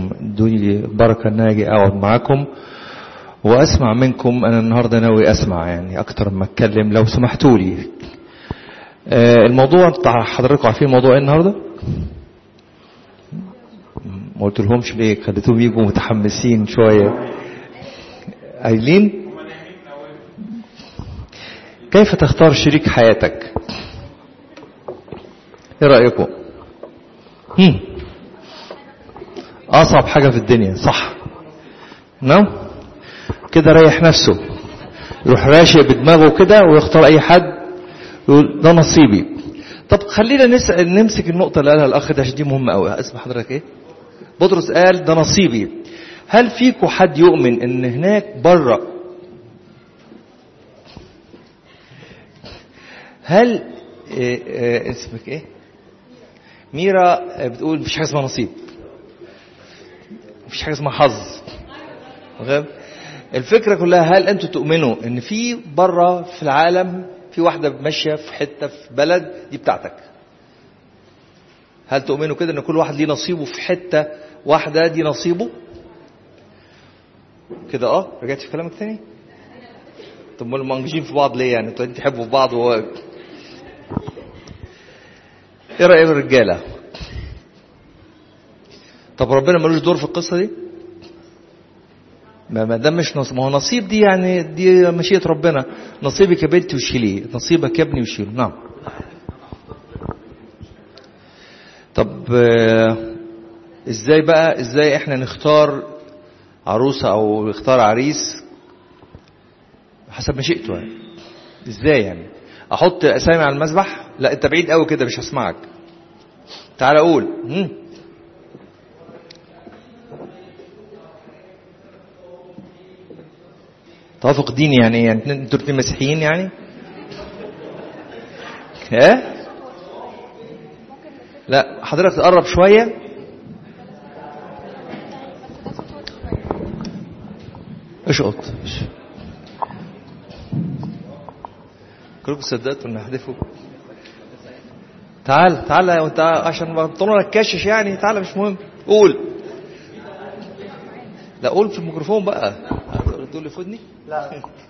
ادوني بركة ان اجي اقعد معاكم واسمع منكم انا النهارده ناوي اسمع يعني اكتر ما اتكلم لو سمحتوا لي آه، الموضوع بتاع حضراتكم عارفين موضوع ايه النهارده ما قلت لهمش ليه خليتهم يجوا متحمسين شويه قايلين كيف تختار شريك حياتك ايه رايكم هم. اصعب حاجه في الدنيا صح نعم كده ريح نفسه يروح راشق بدماغه كده ويختار اي حد يقول ده نصيبي طب خلينا نسأل نمسك النقطة اللي قالها الأخ ده عشان دي مهمة قوي اسم حضرتك إيه؟ بطرس قال ده نصيبي هل فيكم حد يؤمن إن هناك بره هل إيه إيه اسمك إيه؟ ميرا بتقول مفيش حاجة اسمها نصيب مفيش حاجة اسمها حظ واخد؟ الفكرة كلها هل أنتوا تؤمنوا إن في بره في العالم في واحدة ماشية في حتة في بلد دي بتاعتك هل تؤمنوا كده ان كل واحد ليه نصيبه في حتة واحدة دي نصيبه كده اه رجعت في كلامك تاني طب ما منجين في بعض ليه يعني انتوا تحبوا في بعض و... ايه رأيك الرجالة طب ربنا ملوش دور في القصة دي ما ده مش نصيب ما هو نصيب دي يعني دي مشيئة ربنا نصيبك يا بنتي وشيليه نصيبك يا ابني وشيله نعم طب ازاي بقى ازاي احنا نختار عروسة او نختار عريس حسب مشيئته يعني ازاي يعني احط اسامي على المسبح لا انت بعيد قوي كده مش هسمعك تعال قول مم. توافق ديني يعني ايه يعني انتوا الاثنين مسيحيين يعني ها لا حضرتك تقرب شويه اشقط كلكم صدقتوا ان احذفه تعال تعال وانت عشان بطلوا لك كاشش يعني تعال مش مهم قول لا قول في الميكروفون بقى تقول لي فودني لا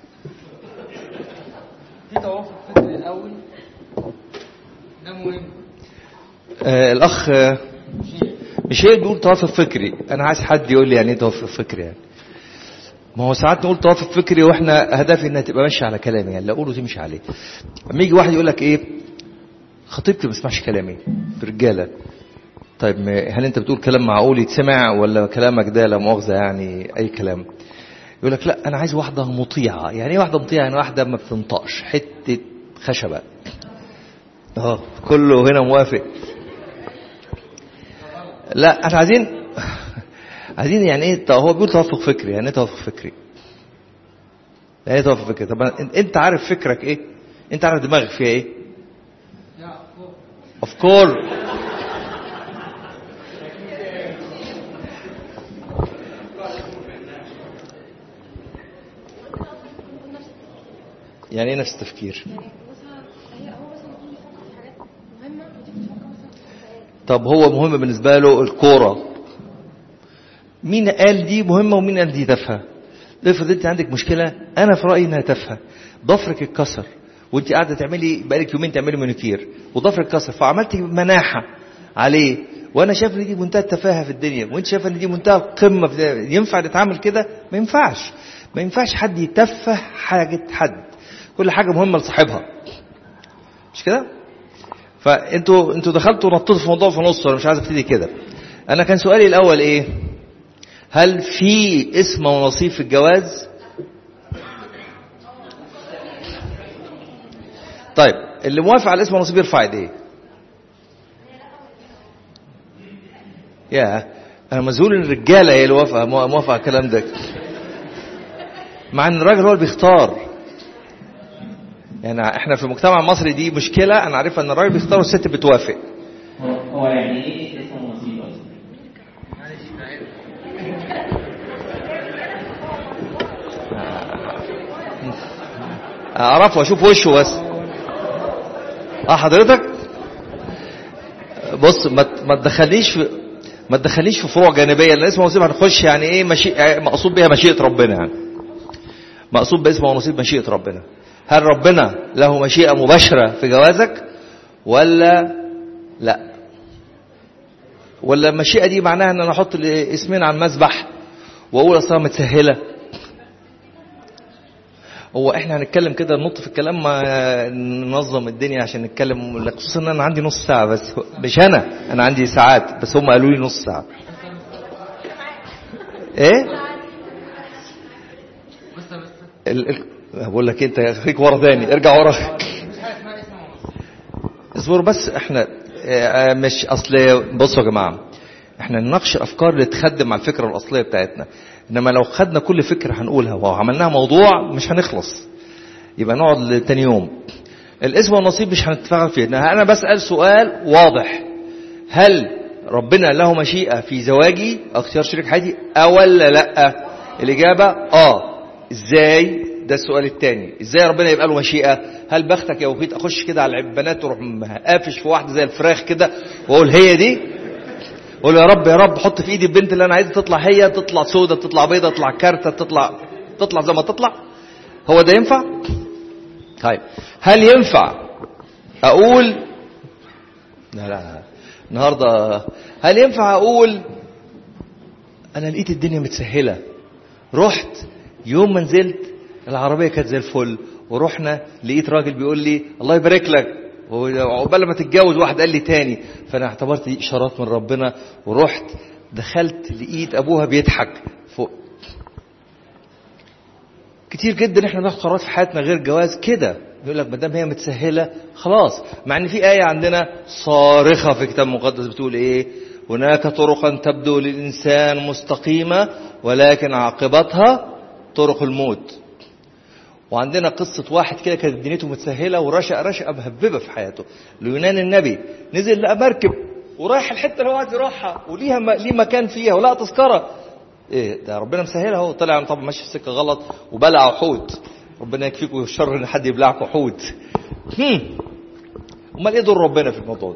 في توافق فكري الاول ده مهم آه الاخ آه، ميشيل بيقول توافق فكري انا عايز حد يقول لي يعني ايه توافق فكري يعني ما هو ساعات نقول توافق فكري واحنا هدفي انها تبقى ماشيه على كلامي يعني لا اقوله تمشي عليه اما يجي واحد يقول لك ايه خطيبتي ما بتسمعش كلامي رجاله طيب ما- هل انت بتقول كلام معقول يتسمع ولا كلامك ده لا مؤاخذه يعني اي كلام يقول لك لا انا عايز واحده مطيعه يعني ايه واحده مطيعه يعني واحده ما بتنطقش حته خشبه اه كله هنا موافق لا احنا عايزين عايزين يعني ايه طب هو بيقول توافق فكري يعني ايه توافق فكري يعني ايه توافق فكري طب أنت- انت عارف فكرك ايه انت عارف دماغك فيها ايه افكار يعني ايه نفس التفكير طب هو مهم بالنسبه له الكوره مين قال دي مهمه ومين قال دي تافهه افرض انت عندك مشكله انا في رايي انها تافهه ضفرك اتكسر وانت قاعده تعملي بقالك يومين تعملي مانيكير وضفرك اتكسر فعملتي مناحه عليه وانا شايف ان دي منتهى التفاهه في الدنيا وانت شايفه ان دي منتهى القمه في الدنيا. ينفع نتعامل كده ما ينفعش ما ينفعش حد يتفه حاجه حد كل حاجه مهمه لصاحبها مش كده فانتوا انتوا دخلتوا نطيتوا في موضوع في نص انا مش عايز ابتدي كده انا كان سؤالي الاول ايه هل في اسم ونصيب في الجواز طيب اللي موافق على الاسم والنصيب يرفع ايديه يا انا مذهول ان الرجاله هي اللي موافقه موافقه على الكلام ده مع ان الراجل هو اللي بيختار يعني احنا في المجتمع المصري دي مشكله انا عارفها ان الراجل بيختار والست بتوافق هو يعني ايه اسم ونصيب اصلا؟ اعرفه اشوف وشه بس اه حضرتك بص ما ما تدخلنيش في ما تدخليش في فروع جانبيه لان اسم ونصيب هنخش يعني ايه مشي... مقصود بها مشيئه ربنا يعني مقصود باسم ونصيب مشيئه ربنا هل ربنا له مشيئه مباشره في جوازك ولا لا ولا المشيئه دي معناها ان انا احط اسمين على المذبح واقول اصلها متسهله هو احنا هنتكلم كده ننط في الكلام ما ننظم الدنيا عشان نتكلم خصوصا ان انا عندي نص ساعه بس مش انا انا عندي ساعات بس هم قالوا لي نص ساعه ايه بس بس ال... ال... بقول لك انت خليك ورا تاني ارجع ورا مش حاجه اسمها اسم ونصيب اصبر بس احنا اه، مش اصل بصوا يا جماعه احنا نناقش الافكار اللي تخدم على الفكره الاصليه بتاعتنا انما لو خدنا كل فكره هنقولها وعملناها موضوع مش هنخلص يبقى نقعد لتاني يوم الاسم والنصيب مش هنتفاعل فيه انا بسال سؤال واضح هل ربنا له مشيئه في زواجي أو اختيار شريك حياتي اه ولا لا الاجابه اه ازاي ده السؤال الثاني ازاي ربنا يبقى له مشيئه هل بختك يا وفيت اخش كده على البنات واروح قافش في واحده زي الفراخ كده واقول هي دي اقول يا رب يا رب حط في ايدي البنت اللي انا عايزها تطلع هي تطلع سودة تطلع بيضة تطلع كارتة تطلع تطلع زي ما تطلع هو ده ينفع طيب هل ينفع اقول لا لا لا النهارده هل ينفع اقول انا لقيت الدنيا متسهله رحت يوم ما نزلت العربيه كانت زي الفل ورحنا لقيت راجل بيقول لي الله يبارك لك وعقبال ما تتجوز واحد قال لي تاني فانا اعتبرت دي اشارات من ربنا ورحت دخلت لقيت ابوها بيضحك فوق كتير جدا احنا بناخد قرارات في حياتنا غير جواز كده يقول لك ما دام هي متسهله خلاص مع ان في ايه عندنا صارخه في الكتاب المقدس بتقول ايه هناك طرقا تبدو للانسان مستقيمه ولكن عاقبتها طرق الموت وعندنا قصة واحد كده كانت دنيته متسهلة ورشق رشقة مهببة في حياته ليونان النبي نزل لقى مركب ورايح الحتة اللي هو عايز يروحها وليها م... ليه مكان فيها ولقى تذكرة ايه ده ربنا مسهلها اهو طلع طبعا ماشي في سكة غلط وبلع حوت ربنا يكفيكم الشر ان حد يبلعكم حوت هم. امال ايه دور ربنا في الموضوع ده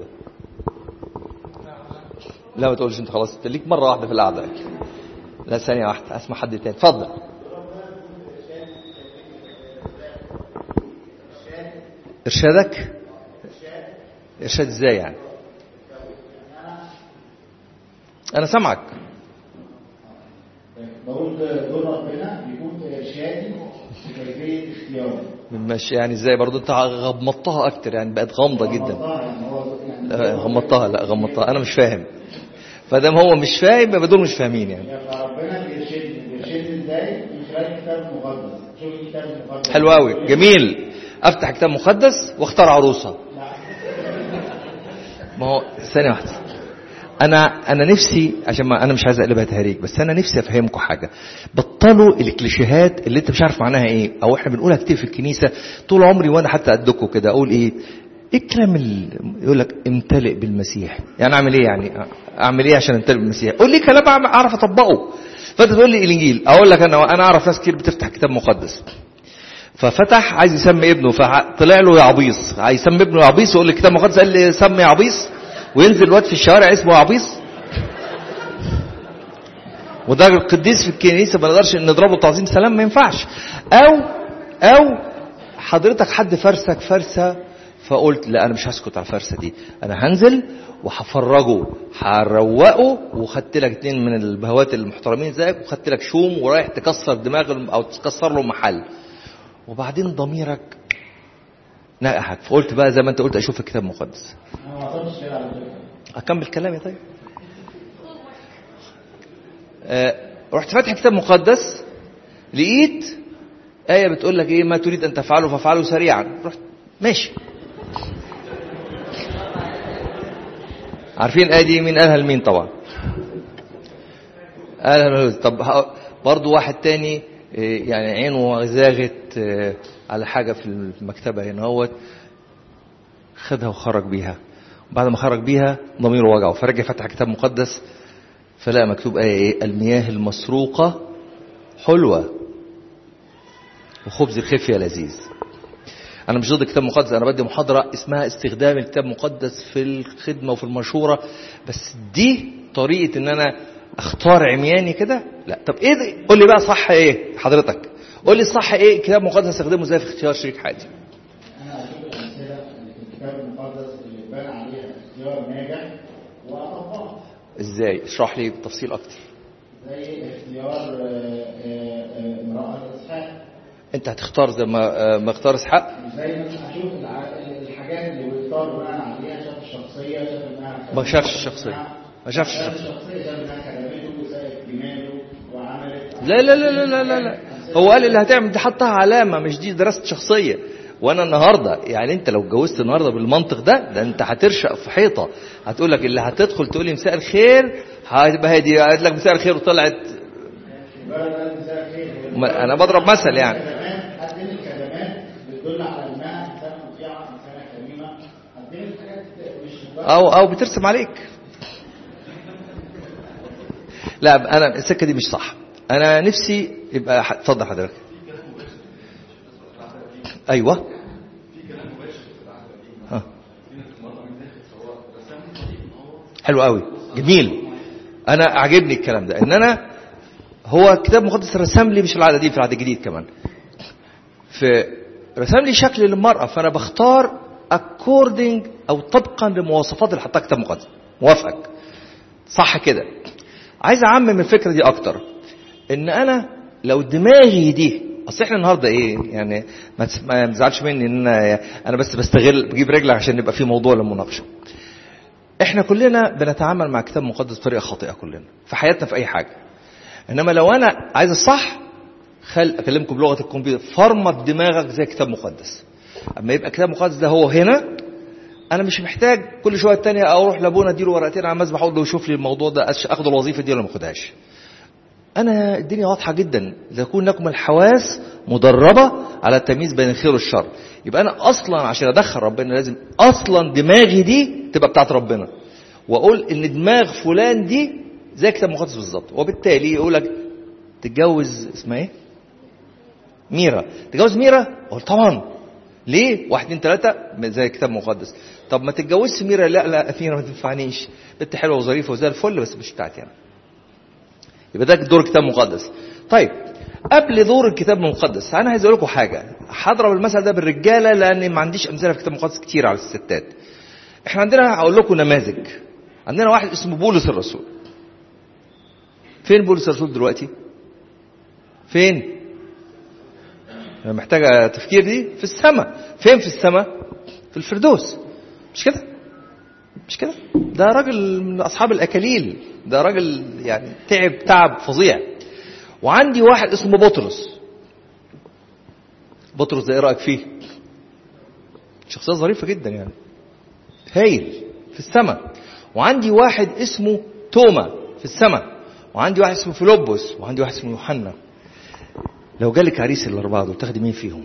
لا ما تقولش انت خلاص انت ليك مرة واحدة في القعدة لا ثانية واحدة اسمع حد تاني اتفضل ارشادك ارشاد ازاي يعني انا سامعك بقول دور ربنا بيكون ارشادي في كيفيه اختياره مش يعني ازاي برضو انت غمضتها اكتر يعني بقت غامضه جدا غمضتها يعني هو يعني لا، غمضتها لا غمضتها انا مش فاهم فدام هو مش فاهم يبقى دول مش فاهمين يعني يعني فربنا بيرشدني بيرشدني ازاي من خلال الكتاب المقدس شوف الكتاب المقدس حلو قوي جميل افتح كتاب مقدس واختار عروسه ما هو ثانيه واحده انا انا نفسي عشان ما انا مش عايز اقلبها تهريج بس انا نفسي افهمكم حاجه بطلوا الكليشيهات اللي انت مش عارف معناها ايه او احنا بنقولها كتير في الكنيسه طول عمري وانا حتى قدكم كده اقول ايه ايه الكلام اللي يقول لك امتلئ بالمسيح يعني اعمل ايه يعني اعمل ايه عشان امتلئ بالمسيح قول لي كلام أعمل- اعرف اطبقه فانت تقول لي الانجيل اقول لك انا انا اعرف ناس كتير بتفتح كتاب مقدس ففتح عايز يسمي ابنه فطلع له يعبيص عايز يسمي ابنه يعبيص يقول لي الكتاب المقدس قال لي سمي يعبيص وينزل الواد في الشوارع اسمه يعبيص وده القديس في الكنيسه ما نقدرش نضربه تعظيم سلام ما ينفعش او او حضرتك حد فرسك فرسه فقلت لا انا مش هسكت على الفرسه دي انا هنزل وهفرجه هروقه وخدت لك اتنين من البهوات المحترمين زيك وخدت لك شوم ورايح تكسر دماغ الم- او تكسر له محل وبعدين ضميرك نقحك فقلت بقى زي ما انت قلت اشوف الكتاب المقدس انا ما اعتقدش كده على فكره اكمل كلامي طيب آه رحت فاتح كتاب مقدس لقيت آية بتقول لك إيه ما تريد أن تفعله فافعله سريعا رحت ماشي عارفين الآية دي مين قالها لمين طبعا قالها طب ه- برضو واحد تاني آه، يعني عينه زاغت آه، على حاجة في المكتبة هنا هوت خدها وخرج بيها بعد ما خرج بيها ضميره وجعه فرجع فتح كتاب مقدس فلقى مكتوب آية إيه المياه المسروقة حلوة وخبز الخفية لذيذ أنا مش ضد الكتاب المقدس أنا بدي محاضرة اسمها استخدام الكتاب المقدس في الخدمة وفي المشورة بس دي بطريقه ان انا اختار عمياني كده لا طب ايه ده قول لي بقى صح ايه حضرتك قول لي الصح ايه كتاب مقدس استخدمه ازاي في اختيار شريك حياتي انا اشوف الامثله اللي في الكتاب المقدس اللي اتبنى عليها اختيار ناجح واطبقها ازاي اشرح لي بتفصيل اكتر زي اختيار آه، آه، آه، امراه اسحاق انت هتختار زي ما آه، ما اختار اسحاق زي مثلا اشوف الع- الحاجات اللي بيختار بناء عليها شاف الشخصيه شاف انها ما شافش الشخصية. ما شافش شاف الشخصية. الشخصيه شاف انها كلمته وسالت جماله وعملت لا لا لا لا لا لا, لا. هو قال اللي هتعمل دي حطها علامه مش دي دراسه شخصيه وانا النهارده يعني انت لو اتجوزت النهارده بالمنطق ده ده انت هترشق في حيطه هتقول لك اللي هتدخل تقول لي مساء الخير هتبقى هي دي قالت لك مساء الخير وطلعت بلد قال مساء الخير ما- انا بضرب مثل يعني كلمات قدم الكلمات بتدل على انها انسانه مطيعه انسانه كريمه قدمت حاجات مش مجرد او او بترسم عليك لا انا السكه دي مش صح انا نفسي يبقى ح- اتفضل حضرتك ايوه ها. حلو قوي جميل انا عاجبني الكلام ده ان انا هو كتاب مقدس رسم لي مش العاده دي في العهد الجديد كمان في رسم لي شكل للمرأة فأنا بختار according أو طبقا لمواصفات اللي حطها كتاب مقدس موافقك صح كده عايز أعمم الفكرة دي أكتر إن أنا لو دماغي دي أصل إحنا النهاردة إيه يعني ما تس- ما تزعلش مني إن أنا أنا بس بستغل بجيب رجلك عشان يبقى في موضوع للمناقشة إحنا كلنا بنتعامل مع كتاب مقدس بطريقة خاطئة كلنا في حياتنا في أي حاجة إنما لو أنا عايز الصح خل اكلمكم بلغه الكمبيوتر فرمت دماغك زي كتاب مقدس اما يبقى كتاب مقدس ده هو هنا انا مش محتاج كل شويه تانية اروح لابونا اديله ورقتين على المسبح اقول له شوف لي الموضوع ده أش- اخد الوظيفه دي ولا ما اخدهاش انا الدنيا واضحه جدا لتكون لكم الحواس مدربه على التمييز بين الخير والشر يبقى انا اصلا عشان ادخل ربنا لازم اصلا دماغي دي تبقى بتاعت ربنا واقول ان دماغ فلان دي زي كتاب مقدس بالظبط وبالتالي يقول لك تتجوز اسمها ايه ميرا تتجوز ميرا اقول طبعا ليه واحد اتنين تلاته زي كتاب مقدس طب ما تتجوزش ميرا لا لا ميرا ما تنفعنيش بنت حلوه وظريفه وزي الفل بس مش بتاعتي انا يبقى ده دور الكتاب المقدس طيب قبل دور الكتاب المقدس انا عايز اقول لكم حاجه هضرب المثل ده بالرجاله لان ما عنديش امثله في الكتاب المقدس كتير على الستات احنا عندنا هقول لكم نماذج عندنا واحد اسمه بولس الرسول فين بولس الرسول دلوقتي فين محتاجة تفكير دي في السماء فين في السماء في الفردوس مش كده مش كده ده راجل من أصحاب الأكاليل ده راجل يعني تعب تعب فظيع وعندي واحد اسمه بطرس بطرس ده ايه رأيك فيه شخصية ظريفة جدا يعني هايل في السماء وعندي واحد اسمه توما في السماء وعندي واحد اسمه فيلبس وعندي واحد اسمه يوحنا لو جالك عريس الأربعة دول تاخدي مين فيهم؟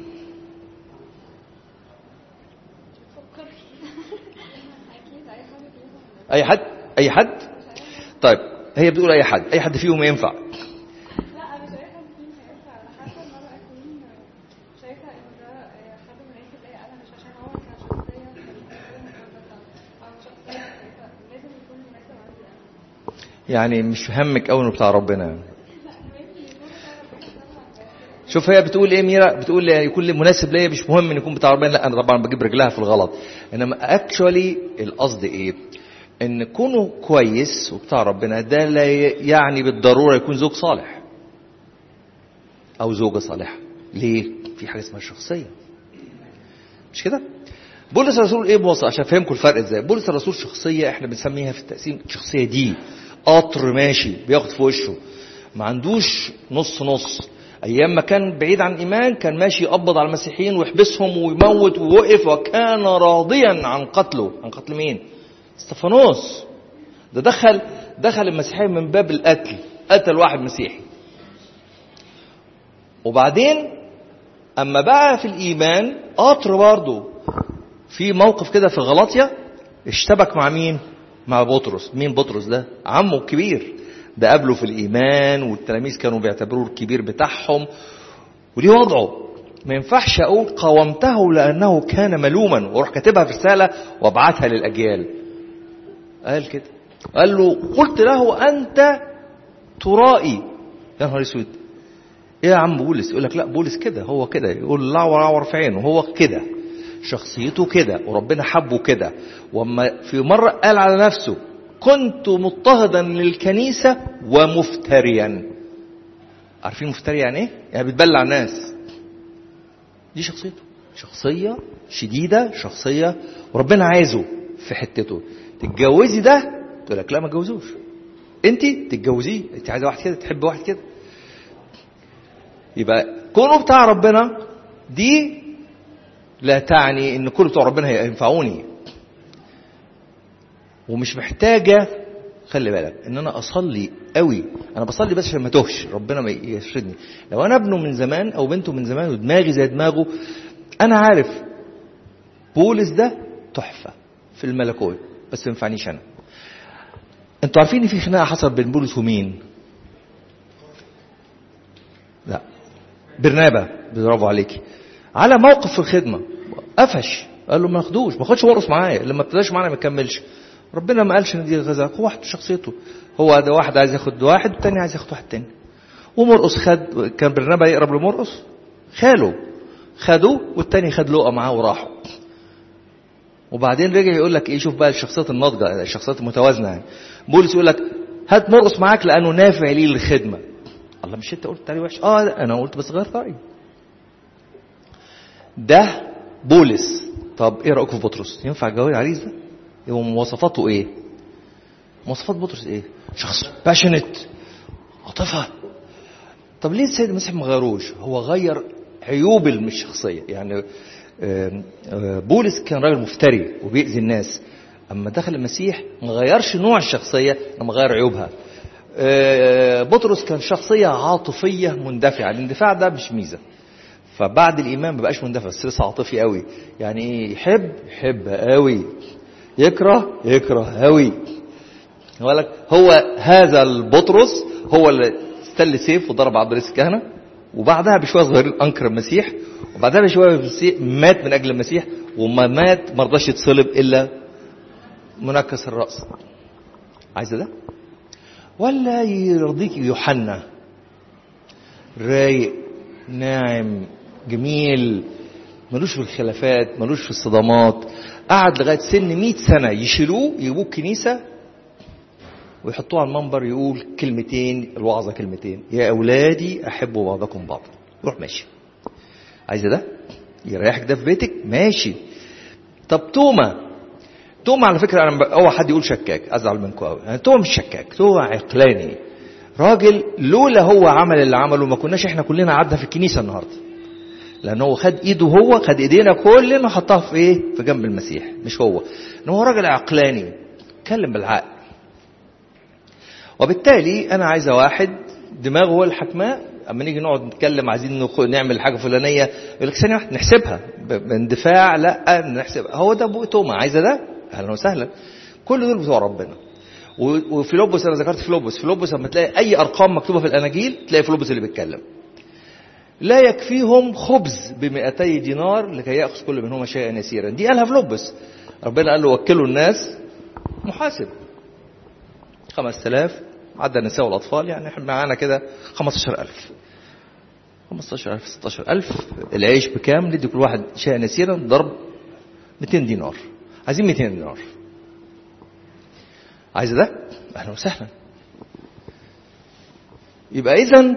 فكر اكيد اي حاجه فيهم أي حد؟ أي حد؟ طيب هي بتقول أي حد، أي حد فيهم ينفع. لا مش اي حد فيهم هينفع على حسب ما انا اكون شايفه ان ده حد مناسب ليا انا مش عشان هو كشخصيه مقدسه او شخصيه كويسه لازم يكون مناسب عندي انا يعني مش همك أوي إنه بتاع ربنا يعني. لا مهم يكون بتاع ربنا طبعا بس شوف هي بتقول ايه ميرا بتقول لي يكون لي مناسب ليا مش مهم ان يكون بتاع ربنا لا انا طبعا بجيب رجلها في الغلط انما اكشولي القصد ايه ان كونه كويس وبتاع ربنا ده لا يعني بالضروره يكون زوج صالح او زوجه صالحه ليه في حاجه اسمها الشخصيه مش كده بولس الرسول ايه بوصل عشان افهمكم الفرق ازاي بولس الرسول شخصيه احنا بنسميها في التقسيم الشخصيه دي قطر ماشي بياخد في وشه ما عندوش نص نص ايام ما كان بعيد عن الايمان كان ماشي يقبض على المسيحيين ويحبسهم ويموت ووقف وكان راضيا عن قتله عن قتل مين استفانوس ده دخل دخل المسيحيين من باب القتل قتل واحد مسيحي وبعدين اما بقى في الايمان قطر برضه في موقف كده في غلطية اشتبك مع مين مع بطرس مين بطرس ده عمه الكبير ده قابله في الإيمان والتلاميذ كانوا بيعتبروه الكبير بتاعهم وليه وضعه ما ينفعش أقول قاومته لأنه كان ملوما وأروح كاتبها في رسالة وابعتها للأجيال قال كده قال له قلت له انت ترائي يا نهار اسود ايه يا عم بولس يقول لك لا بولس كده هو كده يقول لعور عور في عينه هو كده شخصيته كده وربنا حبه كده وما في مرة قال على نفسه كنت مضطهدا للكنيسة ومفتريا عارفين مفتري يعني ايه؟ يعني بتبلع الناس دي شخصيته شخصية شديدة شخصية وربنا عايزه في حتته تتجوزي ده تقول لك لا ما تجوزوش انت تتجوزيه انت عايزه واحد كده تحب واحد كده يبقى كونه بتاع ربنا دي لا تعني ان كل بتوع ربنا هينفعوني ومش محتاجه خلي بالك ان انا اصلي قوي انا بصلي بس عشان ما توهش ربنا ما يرشدني لو انا ابنه من زمان او بنته من زمان ودماغي زي دماغه انا عارف بولس ده تحفه في الملكوت بس ما ينفعنيش انا انتوا عارفين ان في خناقه حصلت بين بولس ومين لا برنابا برافو عليكي على موقف في الخدمه قفش قال له ما ناخدوش ما خدش مرقص معايا لما ابتداش معانا ما كملش ربنا ما قالش ان دي غزا هو واحد شخصيته هو ده واحد عايز ياخد واحد والتاني عايز ياخد واحد تاني ومرقص خد كان برنابا يقرب لمرقص خاله خدوه والتاني خد لقى معاه وراحوا وبعدين رجع يقول لك ايه شوف بقى الشخصيات الناضجه الشخصيات المتوازنه يعني بولس يقول لك هات مرقص معاك لانه نافع لي للخدمه الله مش انت قلت عليه وحش اه انا قلت بس غير رايي ده بولس طب ايه رايكم في بطرس ينفع الجواز عريس ده هو مواصفاته ايه مواصفات بطرس ايه شخص باشنت عاطفه طب ليه السيد المسيح ما غيروش هو غير عيوب الشخصيه يعني بولس كان راجل مفتري وبيأذي الناس اما دخل المسيح ما غيرش نوع الشخصيه لما غير عيوبها بطرس كان شخصيه عاطفيه مندفعه الاندفاع ده مش ميزه فبعد الايمان ما بقاش مندفع بس لسه عاطفي قوي يعني ايه يحب يحب قوي يكره يكره قوي لك هو هذا البطرس هو اللي استل سيف وضرب عبد الرئيس الكهنه وبعدها بشويه صغيرين انكر المسيح وبعدها بشويه مات من اجل المسيح وما مات ما رضاش يتصلب الا منكس الراس عايزه ده ولا يرضيك يوحنا رايق ناعم جميل ملوش في الخلافات ملوش في الصدامات قعد لغايه سن 100 سنه يشيلوه يجيبوه الكنيسه ويحطوه على المنبر يقول كلمتين الوعظه كلمتين يا اولادي احبوا بعضكم بعضا روح ماشي عايزه ده يريحك ده في بيتك ماشي طب توما توما على فكره انا اوعى حد يقول شكاك ازعل منكم قوي يعني توما مش شكاك توما عقلاني راجل لولا هو عمل اللي عمله ما كناش احنا كلنا قعدنا في الكنيسه النهارده لان هو خد ايده هو خد ايدينا كلنا حطها في ايه في جنب المسيح مش هو ان هو راجل عقلاني اتكلم بالعقل وبالتالي انا عايزه واحد دماغه هو الحكماء اما نيجي نقعد نتكلم عايزين نعمل حاجه فلانيه يقول لك ثانيه واحده نحسبها باندفاع لا نحسبها هو ده ابو توما عايزه ده اهلا وسهلا كل دول بتوع ربنا وفيلبس انا ذكرت فيلبس فيلبس لما تلاقي اي ارقام مكتوبه في الاناجيل تلاقي فيلبس اللي بيتكلم لا يكفيهم خبز ب دينار لكي ياخذ كل منهما شيئا يسيرا دي قالها فيلبس ربنا قال له وكلوا الناس محاسب 5000 عدى النساء والاطفال يعني احنا معانا كده 15000 15000 16000 العيش بكام ندي كل واحد شيئا يسيرا ضرب 200 دينار عايزين 200 دينار عايز ده اهلا وسهلا يبقى اذا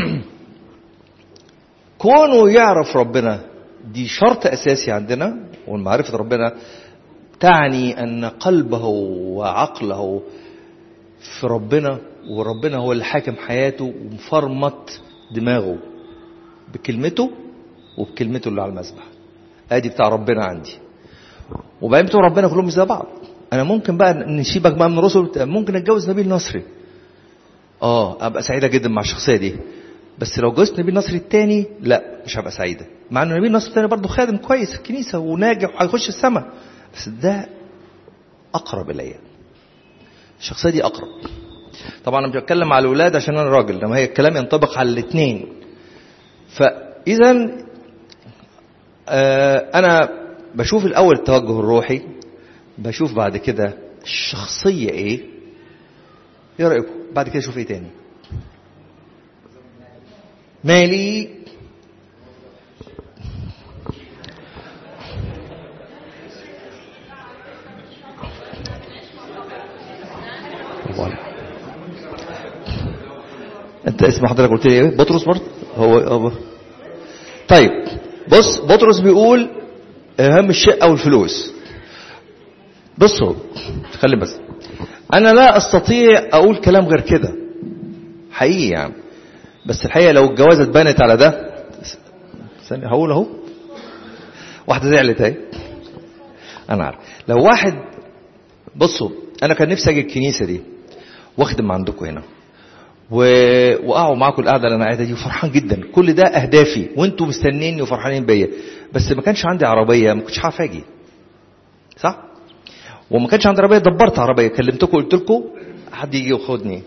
كونه يعرف ربنا دي شرط اساسي عندنا ومعرفه ربنا تعني ان قلبه وعقله في ربنا وربنا هو اللي حاكم حياته ومفرمط دماغه بكلمته وبكلمته اللي على المسبح ادي بتاع ربنا عندي وبعدين بتوع ربنا كلهم زي بعض انا ممكن بقى نسيبك بقى من الرسل ممكن اتجوز نبيل نصري اه ابقى سعيده جدا مع الشخصيه دي بس لو جوزت نبيل نصري التاني لا مش هبقى سعيده مع ان نبيل نصري التاني برضه خادم كويس في الكنيسه وناجح وهيخش السماء بس ده اقرب الي الشخصيه دي اقرب طبعا انا مش بتكلم على الاولاد عشان انا راجل لما هي الكلام ينطبق على الاثنين فاذا آه انا بشوف الاول التوجه الروحي بشوف بعد كده الشخصيه ايه ايه رايكم بعد كده اشوف ايه تاني مالي ولا. انت اسم حضرتك قلت لي ايه بطرس برضه هو هو طيب بص بطرس بيقول اهم الشقه والفلوس بصوا خلي بس انا لا استطيع اقول كلام غير كده حقيقي يعني بس الحقيقه لو الجوازه اتبنت على ده ثانيه هقول اهو واحده زعلت اهي انا عارف لو واحد بصوا انا كان نفسي اجي الكنيسه دي واخدم عندكم هنا و... واقعوا معاكم القعده اللي انا قاعدها دي وفرحان جدا كل ده اهدافي وانتم مستنيني وفرحانين بيا بس ما كانش عندي عربيه ما كنتش عارف اجي صح وما كانش عندي عربيه دبرت عربيه كلمتكم قلت لكم حد يجي وياخدني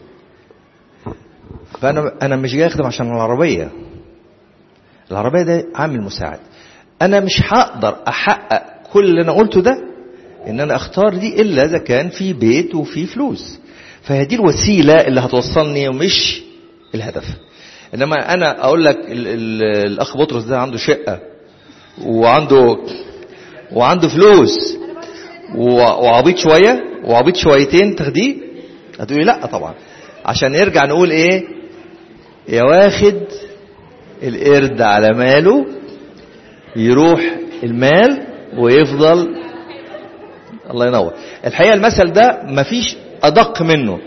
فانا انا مش جاي اخدم عشان العربيه العربيه ده عامل مساعد انا مش هقدر احقق كل اللي انا قلته ده ان انا اختار دي الا اذا كان في بيت وفي فلوس فهي دي الوسيله اللي هتوصلني ومش الهدف انما انا اقول لك ال ال الاخ بطرس ده عنده شقه وعنده وعنده فلوس و- وعبيط شويه وعبيط شويتين تاخديه هتقولي لا طبعا عشان نرجع نقول ايه يا واخد القرد على ماله يروح المال ويفضل الله ينور الحقيقه المثل ده مفيش ادق منه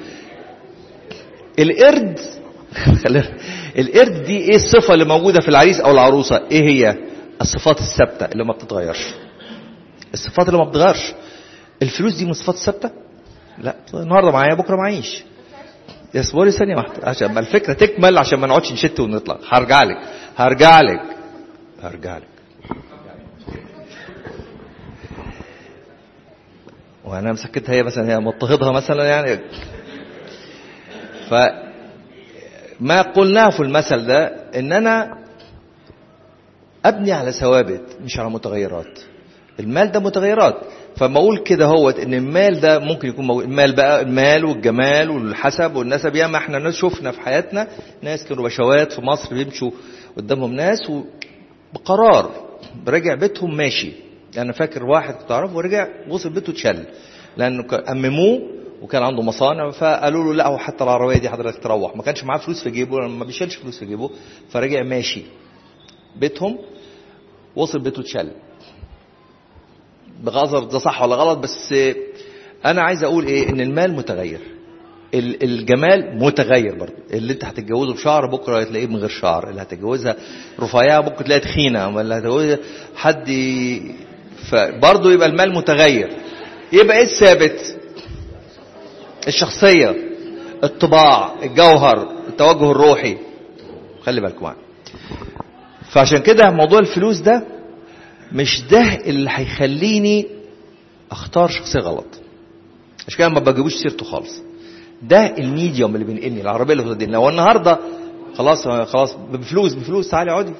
القرد خلينا- القرد دي ايه الصفه اللي موجوده في العريس او العروسه ايه هي الصفات الثابته اللي ما بتتغيرش الصفات اللي ما بتتغيرش الفلوس دي من الصفات الثابته لا النهارده معايا بكره معيش اصبري ثانيه واحده عشان ما الفكره تكمل عشان ما نقعدش نشت ونطلع هرجع لك هرجع لك هرجع لك وانا مسكتها هي مثلا هي مضطهدها مثلا يعني ف ما قلناه في المثل ده ان انا ابني على ثوابت مش على متغيرات المال ده متغيرات فما اقول كده هوت ان المال ده ممكن يكون موجود المال بقى المال والجمال والحسب والنسب ياما احنا ناس شفنا في حياتنا ناس كانوا بشوات في مصر بيمشوا قدامهم ناس وبقرار رجع بيتهم ماشي انا فاكر واحد كنت اعرفه ورجع وصل بيته اتشل لانه كان- امموه وكان عنده مصانع فقالوا له لا هو حتى العربيه دي حضرتك تروح ما كانش معاه فلوس في جيبه لأنه ما بيشيلش فلوس في جيبه فرجع ماشي بيتهم وصل بيته اتشل بغزر ده صح ولا غلط بس انا عايز اقول ايه ان المال متغير ال- الجمال متغير برضه اللي انت هتتجوزه بشعر بكره تلاقيه من غير شعر اللي هتتجوزها رفيعه ممكن تلاقيها تخينه ولا هتتجوزها حد ي- فبرضه يبقى المال متغير يبقى ايه الثابت الشخصيه الطباع الجوهر التوجه الروحي خلي بالكم معايا فعشان كده موضوع الفلوس ده مش ده اللي هيخليني اختار شخصيه غلط عشان كده ما بجيبوش سيرته خالص ده الميديوم اللي بينقلني العربيه اللي بتوديني لو النهارده خلاص خلاص بفلوس بفلوس تعالي اقعدي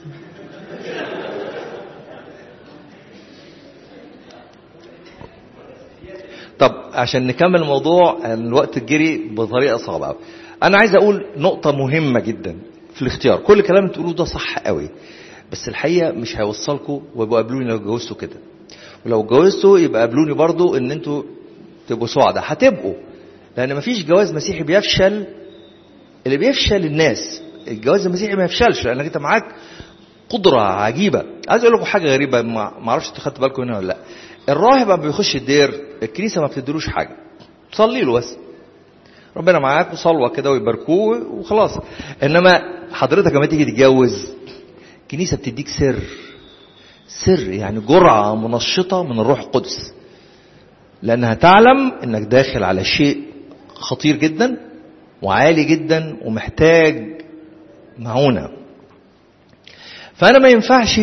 طب عشان نكمل الموضوع الوقت الجري بطريقه صعبه قوي انا عايز اقول نقطه مهمه جدا في الاختيار كل كلام تقولوه ده صح قوي بس الحقيقه مش هيوصلكم ويبقوا قابلوني لو اتجوزتوا كده ولو اتجوزتوا يبقى قابلوني برضو ان انتوا تبقوا سعداء هتبقوا لان مفيش جواز مسيحي بيفشل اللي بيفشل الناس الجواز المسيحي ما يفشلش لانك انت معاك قدرة عجيبة عايز اقول لكم حاجة غريبة ما ما اعرفش انتوا خدتوا بالكم هنا ولا لا الراهب لما بيخش الدير الكنيسة ما بتديلوش حاجة تصلي له بس ربنا معاك وصلوة كده ويباركوه وخلاص انما حضرتك لما تيجي تتجوز الكنيسة بتديك سر سر يعني جرعة منشطة من الروح القدس لأنها تعلم إنك داخل على شيء خطير جدا وعالي جدا ومحتاج معونة فأنا ما ينفعش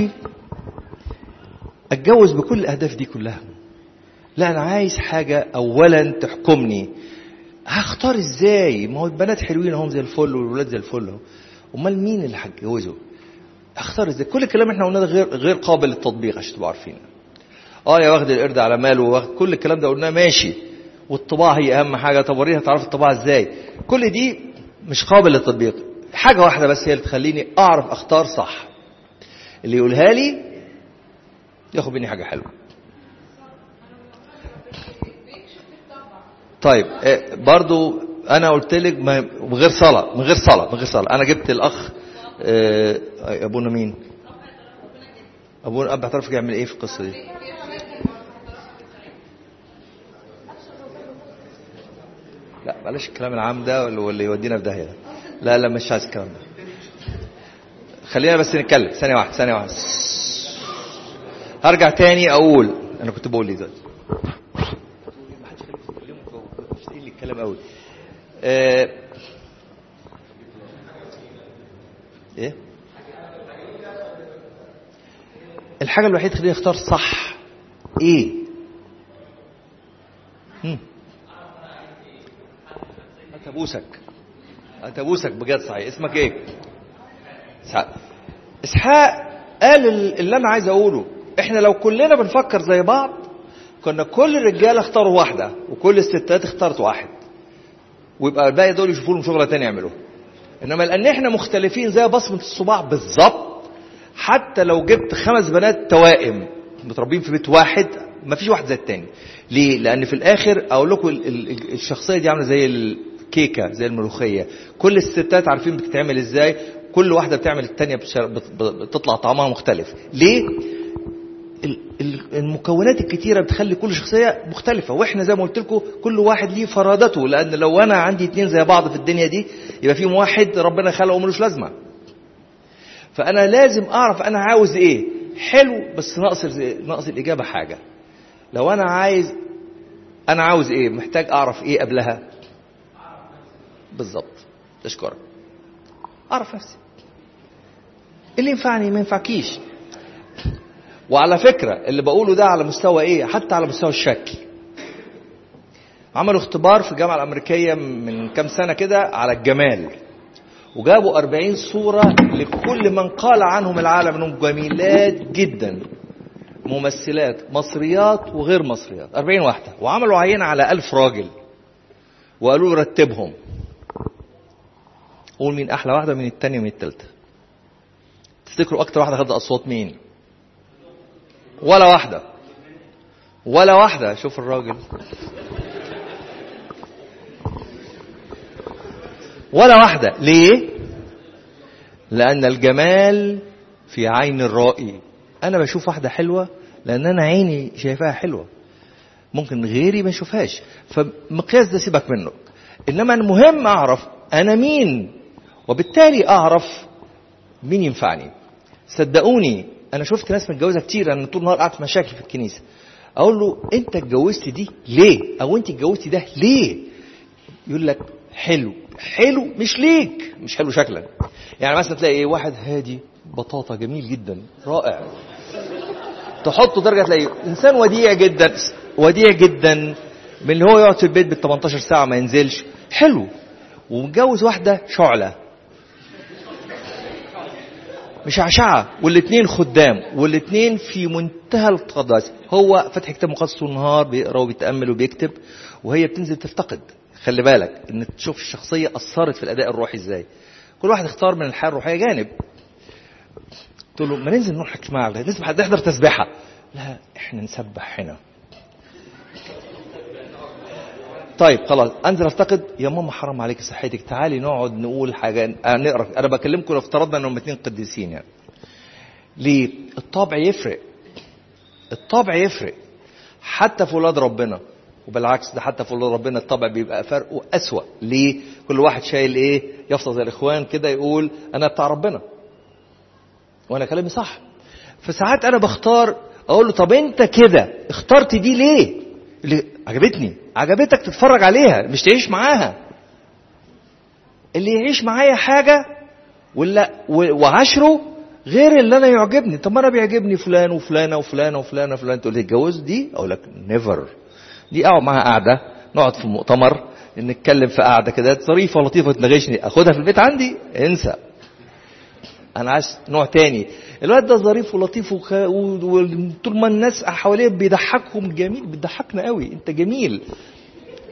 أتجوز بكل الأهداف دي كلها لا أنا عايز حاجة أولا تحكمني هختار ازاي ما هو البنات حلوين اهم زي الفل والولاد زي الفل اهو امال مين اللي هتجوزه اختار ازاي كل الكلام اللي احنا قلناه ده غير غير قابل للتطبيق عشان تبقوا عارفين اه يا واخد القرد على ماله واخد كل الكلام ده قلناه ماشي والطباع هي اهم حاجه طب وريها تعرف الطباع ازاي كل دي مش قابل للتطبيق حاجه واحده بس هي اللي تخليني اعرف اختار صح اللي يقولها لي ياخد مني حاجه حلوه طيب آه، برضو انا قلت لك ما- من غير صلاه من غير صلاه من غير صلاه انا جبت الاخ آه، ابونا مين ابونا اب اعترف يعمل ايه في القصه دي لا بلاش الكلام العام ده واللي- واللي يودينا في داهيه ده. لا لا مش عايز الكلام ده خلينا بس نتكلم ثانيه واحده ثانيه واحده هرجع تاني اقول انا كنت بقول ايه دلوقتي مش لاقي لي الكلام قوي آه، ايه الحاجه الوحيده اللي تخليني اختار صح ايه هم. اتبوسك اتبوسك بجد صحيح اسمك ايه اسحاق اسحاق قال ال- اللي انا عايز اقوله احنا لو كلنا بنفكر زي بعض كنا كل الرجاله اختاروا واحده وكل الستات اختارت واحد ويبقى الباقي دول يشوفوا لهم شغله تانية يعملوها انما لان احنا مختلفين زي بصمه الصباع بالظبط حتى لو جبت خمس بنات توائم متربين في بيت واحد ما فيش واحد زي التاني ليه لان في الاخر اقول لكم ال- ال- الشخصيه دي عامله زي الكيكه زي الملوخيه كل الستات عارفين بتتعمل ازاي كل واحده بتعمل التانية بشر- بت- بت- بتطلع طعمها مختلف ليه ال- ال- المكونات الكتيرة بتخلي كل شخصية مختلفة واحنا زي ما قلت لكم كل واحد ليه فرادته لأن لو أنا عندي اتنين زي بعض في الدنيا دي يبقى فيهم واحد ربنا خلقه ملوش لازمة فأنا لازم أعرف أنا عاوز إيه حلو بس ناقص ال- ناقص الإجابة حاجة لو أنا عايز أنا عاوز إيه محتاج أعرف إيه قبلها بالظبط أشكرك أعرف نفسي اللي ينفعني ما ينفعكيش وعلى فكرة اللي بقوله ده على مستوى ايه حتى على مستوى الشكل عملوا اختبار في الجامعة الأمريكية من كام سنة كده على الجمال وجابوا 40 صورة لكل من قال عنهم العالم انهم جميلات جدا ممثلات مصريات وغير مصريات 40 واحدة وعملوا عينة على 1000 راجل وقالوا له رتبهم قول مين أحلى واحدة من التانية ومن التالتة تفتكروا أكتر واحدة خدت أصوات مين؟ ولا واحدة ولا واحدة شوف الراجل ولا واحدة ليه؟ لأن الجمال في عين الرائي أنا بشوف واحدة حلوة لأن أنا عيني شايفاها حلوة ممكن غيري ما يشوفهاش فمقياس ده سيبك منه إنما المهم أعرف أنا مين وبالتالي أعرف مين ينفعني صدقوني انا شفت ناس متجوزه كتير انا طول النهار قاعد في مشاكل في الكنيسه اقول له انت اتجوزت دي ليه او انت اتجوزتي ده ليه يقول لك حلو حلو مش ليك مش حلو شكلا يعني مثلا تلاقي ايه واحد هادي بطاطا جميل جدا رائع تحطه درجه تلاقيه انسان وديع جدا وديع جدا من اللي هو يقعد في البيت بال 18 ساعه ما ينزلش حلو ومتجوز واحده شعله مشعشعة والاثنين خدام والاثنين في منتهى القداسة هو فتح كتاب مقدس طول النهار بيقرا وبيتأمل وبيكتب وهي بتنزل تفتقد خلي بالك ان تشوف الشخصية أثرت في الأداء الروحي ازاي كل واحد اختار من الحياة الروحية جانب قلت له ما ننزل نروح اجتماع نسبح نحضر تسبيحة لا احنا نسبح هنا طيب خلاص انزل افتقد يا ماما حرام عليك صحتك تعالي نقعد نقول حاجه آه، نقرا انا بكلمكم لو افترضنا انهم اثنين قديسين يعني ليه الطبع يفرق الطبع يفرق حتى في ولاد ربنا وبالعكس ده حتى في ولاد ربنا الطبع بيبقى فرقه اسوأ ليه كل واحد شايل ايه يفضل زي الاخوان كده يقول انا بتاع ربنا وانا كلامي صح فساعات انا بختار اقول له طب انت كده اخترت دي ليه اللي عجبتني عجبتك تتفرج عليها مش تعيش معاها اللي يعيش معايا حاجة ولا و- وعشره غير اللي انا يعجبني طب ما انا بيعجبني فلان وفلانه وفلانه وفلانه وفلانه تقول لي اتجوز دي اقول لك نيفر دي اقعد معاها قاعده نقعد في مؤتمر نتكلم في قاعده كده ظريفه لطيفه تناقشني اخدها في البيت عندي انسى انا عايز نوع تاني الواد ده ظريف ولطيف وخ... وطول ما الناس حواليه بيضحكهم جميل بتضحكنا قوي انت جميل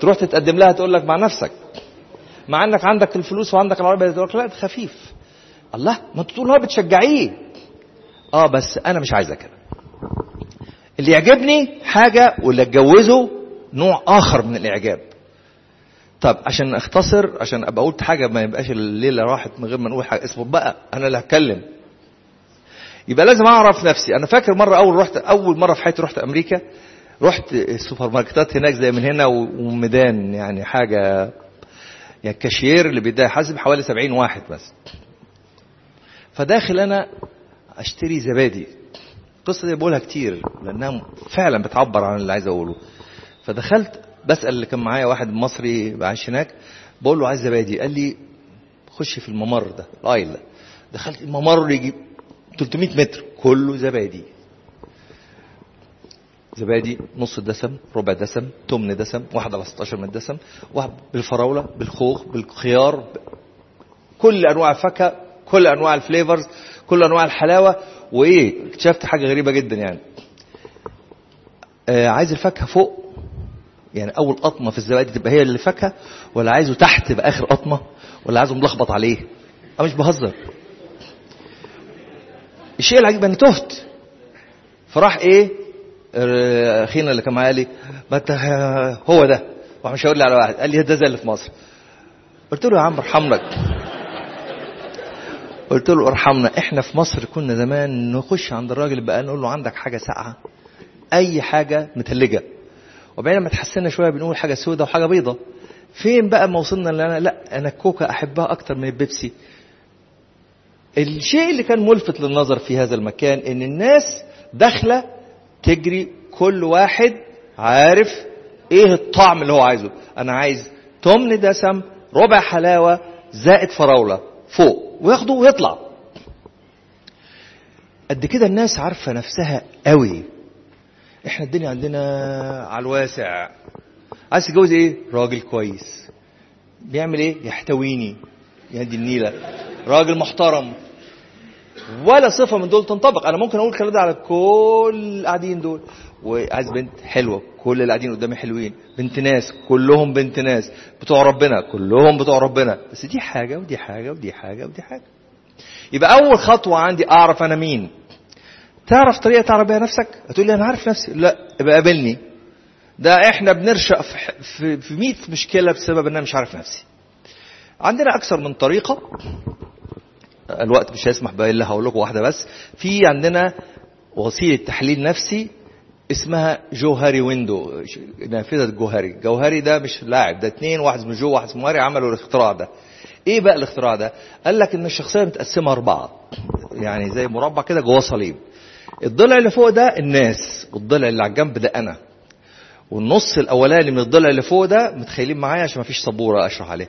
تروح تتقدم لها تقول لك مع نفسك مع انك عندك الفلوس وعندك العربيه تقول لك لا ده خفيف الله ما انت طول النهار بتشجعيه اه بس انا مش عايزه كده اللي يعجبني حاجه واللي اتجوزه نوع اخر من الاعجاب طب عشان اختصر عشان ابقى قلت حاجه ما يبقاش الليله راحت من غير ما نقول حاجه اسمه بقى انا اللي هتكلم يبقى لازم اعرف نفسي انا فاكر مره اول رحت اول مره في حياتي رحت امريكا رحت السوبر ماركتات هناك زي من هنا وميدان يعني حاجه يعني الكاشير اللي بيديها حاسب حوالي 70 واحد بس فداخل انا اشتري زبادي القصه دي بقولها كتير لانها فعلا بتعبر عن اللي عايز اقوله فدخلت بسال اللي كان معايا واحد مصري عايش هناك بقول له عايز زبادي قال لي خش في الممر ده الايل ده دخلت الممر يجي 300 متر كله زبادي زبادي نص دسم ربع دسم تمن دسم واحد على 16 من الدسم واحد بالفراوله بالخوخ بالخيار ب... كل انواع الفاكهه كل انواع الفليفرز كل انواع الحلاوه وايه اكتشفت حاجه غريبه جدا يعني آه عايز الفاكهه فوق يعني اول قطمه في الزبادي تبقى هي اللي فاكهه ولا عايزه تحت تبقى اخر قطمه ولا عايزه ملخبط عليه انا مش بهزر الشيء العجيب انا تهت فراح ايه اخينا اللي كان معايا لي ما انت هو ده راح مشاور لي على واحد قال لي ده زي اللي في مصر قلت له يا عم ارحمنك قلت له ارحمنا احنا في مصر كنا زمان نخش عند الراجل بقى نقول له عندك حاجه ساقعه اي حاجه متلجه وبعدين لما تحسنا شويه بنقول حاجه سودة وحاجه بيضة فين بقى ما وصلنا ان انا لا انا الكوكا احبها اكتر من البيبسي الشيء اللي كان ملفت للنظر في هذا المكان ان الناس داخله تجري كل واحد عارف ايه الطعم اللي هو عايزه انا عايز تمن دسم ربع حلاوه زائد فراوله فوق وياخده ويطلع قد كده الناس عارفه نفسها قوي احنا الدنيا عندنا على الواسع عايز تتجوز ايه راجل كويس بيعمل ايه يحتويني يهدي النيله راجل محترم ولا صفة من دول تنطبق أنا ممكن أقول الكلام ده على كل اللي قاعدين دول وعايز بنت حلوة كل اللي قاعدين قدامي حلوين بنت ناس كلهم بنت ناس بتوع ربنا كلهم بتوع ربنا بس دي حاجة ودي حاجة ودي حاجة ودي حاجة يبقى أول خطوة عندي أعرف أنا مين تعرف طريقة تعرف بيها نفسك هتقول لي أنا عارف نفسي لا يبقى قابلني ده احنا بنرشق في في, في 100 مشكلة بسبب ان انا مش عارف نفسي عندنا اكثر من طريقة الوقت مش هيسمح بقى الا هقول لكم واحده بس في عندنا وسيله تحليل نفسي اسمها جوهري ويندو نافذه جوهري جوهري ده مش لاعب ده اتنين واحد اسمه جو واحد اسمه هاري عملوا الاختراع ده ايه بقى الاختراع ده قال لك ان الشخصيه متقسمه اربعه يعني زي مربع كده جواه صليب الضلع اللي فوق ده الناس والضلع اللي على الجنب ده انا والنص الاولاني من الضلع اللي فوق ده متخيلين معايا عشان ما فيش سبوره اشرح عليه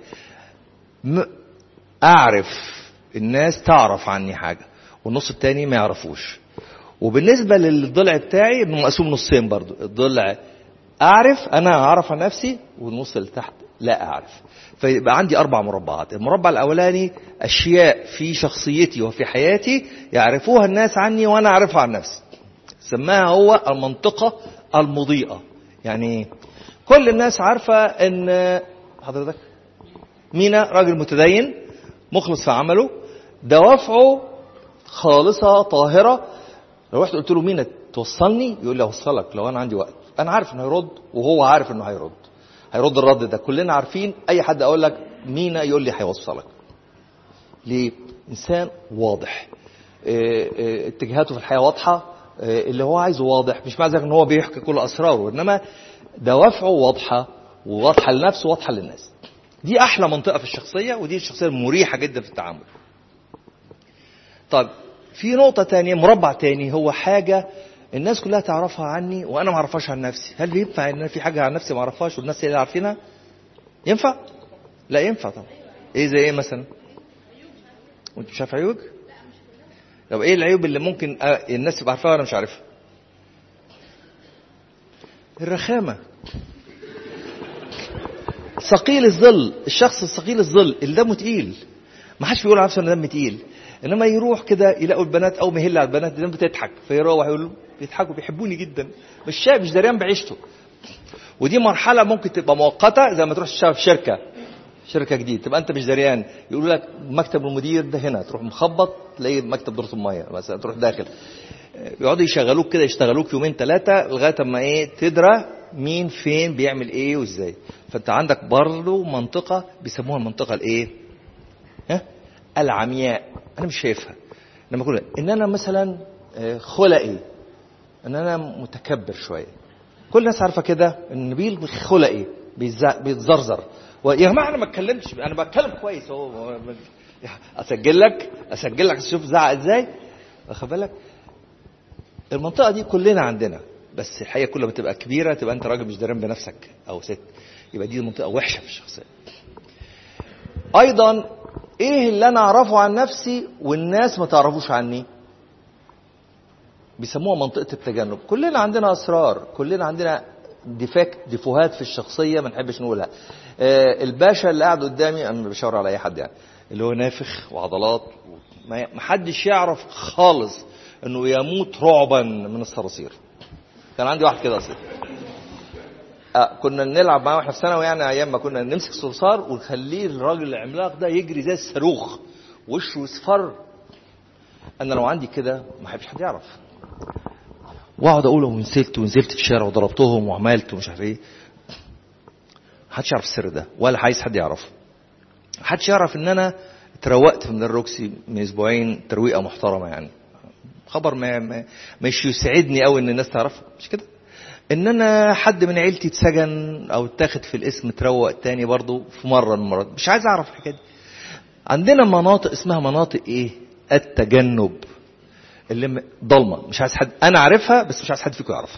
اعرف الناس تعرف عني حاجة والنص التاني ما يعرفوش وبالنسبة للضلع بتاعي انه مقسوم نصين برضو الضلع اعرف انا اعرف عن نفسي والنص اللي تحت لا اعرف فيبقى عندي اربع مربعات المربع الاولاني اشياء في شخصيتي وفي حياتي يعرفوها الناس عني وانا اعرفها عن نفسي سماها هو المنطقة المضيئة يعني كل الناس عارفة ان حضرتك مينا راجل متدين مخلص في عمله دوافعه خالصة طاهرة لو رحت قلت له مين توصلني يقول لي اوصلك لو انا عندي وقت انا عارف انه هيرد وهو عارف انه هيرد هيرد الرد ده كلنا عارفين اي حد اقول لك مينا يقول لي هيوصلك ليه انسان واضح اه اه اتجاهاته في الحياه واضحه اه اللي هو عايزه واضح مش معنى ذلك ان هو بيحكي كل اسراره انما دوافعه واضحه وواضحه لنفسه وواضحه للناس دي احلى منطقه في الشخصيه ودي الشخصيه المريحه جدا في التعامل طب في نقطه تانية مربع تاني هو حاجه الناس كلها تعرفها عني وانا ما اعرفهاش عن نفسي هل ينفع ان في حاجه عن نفسي ما اعرفهاش والناس هي اللي عارفينها ينفع لا ينفع طبعا ايه زي ايه مثلا وانت مش عارف عيوبك طب ايه العيوب اللي ممكن الناس تبقى عارفاها وانا مش عارفها الرخامه ثقيل الظل الشخص الثقيل الظل اللي دمه تقيل ما حدش بيقول على نفسه ان دمه تقيل انما يروح كده يلاقوا البنات او ما يهل على البنات دي بتضحك فيروح يقول بيضحكوا بيحبوني جدا مش شايف مش دريان بعيشته ودي مرحله ممكن تبقى مؤقته زي ما تروح تشتغل في شركه شركه جديد تبقى انت مش دريان يقولوا لك مكتب المدير ده هنا تروح مخبط تلاقي مكتب دورة الميه مثلا تروح داخل يقعدوا يشغلوك كده يشتغلوك يومين ثلاثه لغايه اما ايه تدرى مين فين بيعمل ايه وازاي فانت عندك برضه منطقه بيسموها المنطقه الايه ها العمياء انا مش شايفها لما اقول ان انا مثلا آه، خلقي ان انا متكبر شويه كل الناس عارفه كده ان نبيل خلقي بيتز- بيتزرزر ويا جماعه انا ما اتكلمتش انا بتكلم كويس اهو اسجل لك اسجل لك تشوف زعق ازاي واخد بالك المنطقه دي كلنا عندنا بس الحقيقه كل ما تبقى كبيره تبقى انت راجل مش دارين بنفسك او ست يبقى دي منطقه وحشه في الشخصيه ايضا ايه اللي انا اعرفه عن نفسي والناس ما تعرفوش عني بيسموها منطقه التجنب كلنا عندنا اسرار كلنا عندنا ديفاكت ديفوهات في الشخصيه ما نحبش نقولها آه الباشا اللي قاعد قدامي انا بشاور على اي حد يعني اللي هو نافخ وعضلات ما ما حدش يعرف خالص انه يموت رعبا من الصراصير كان عندي واحد كده اصلا آه كنا نلعب معاه واحنا في ثانوي يعني ايام ما كنا نمسك صرصار ونخليه الراجل العملاق ده يجري زي الصاروخ وشه يصفر انا لو عندي كده ما حدش حد يعرف واقعد اقول ونزلت ونزلت في الشارع وضربتهم وعملت ومش عارف ايه محدش يعرف السر ده ولا عايز حد يعرف محدش يعرف ان انا اتروقت من الروكسي من اسبوعين ترويقه محترمه يعني خبر ما, ما مش يسعدني قوي ان الناس تعرفه مش كده ان انا حد من عيلتي اتسجن او اتاخد في الاسم اتروق تاني برضو في مره من المرات مش عايز اعرف الحكايه دي عندنا مناطق اسمها مناطق ايه التجنب اللي م- ضلمه مش عايز حد انا عارفها بس مش عايز حد فيكم يعرفها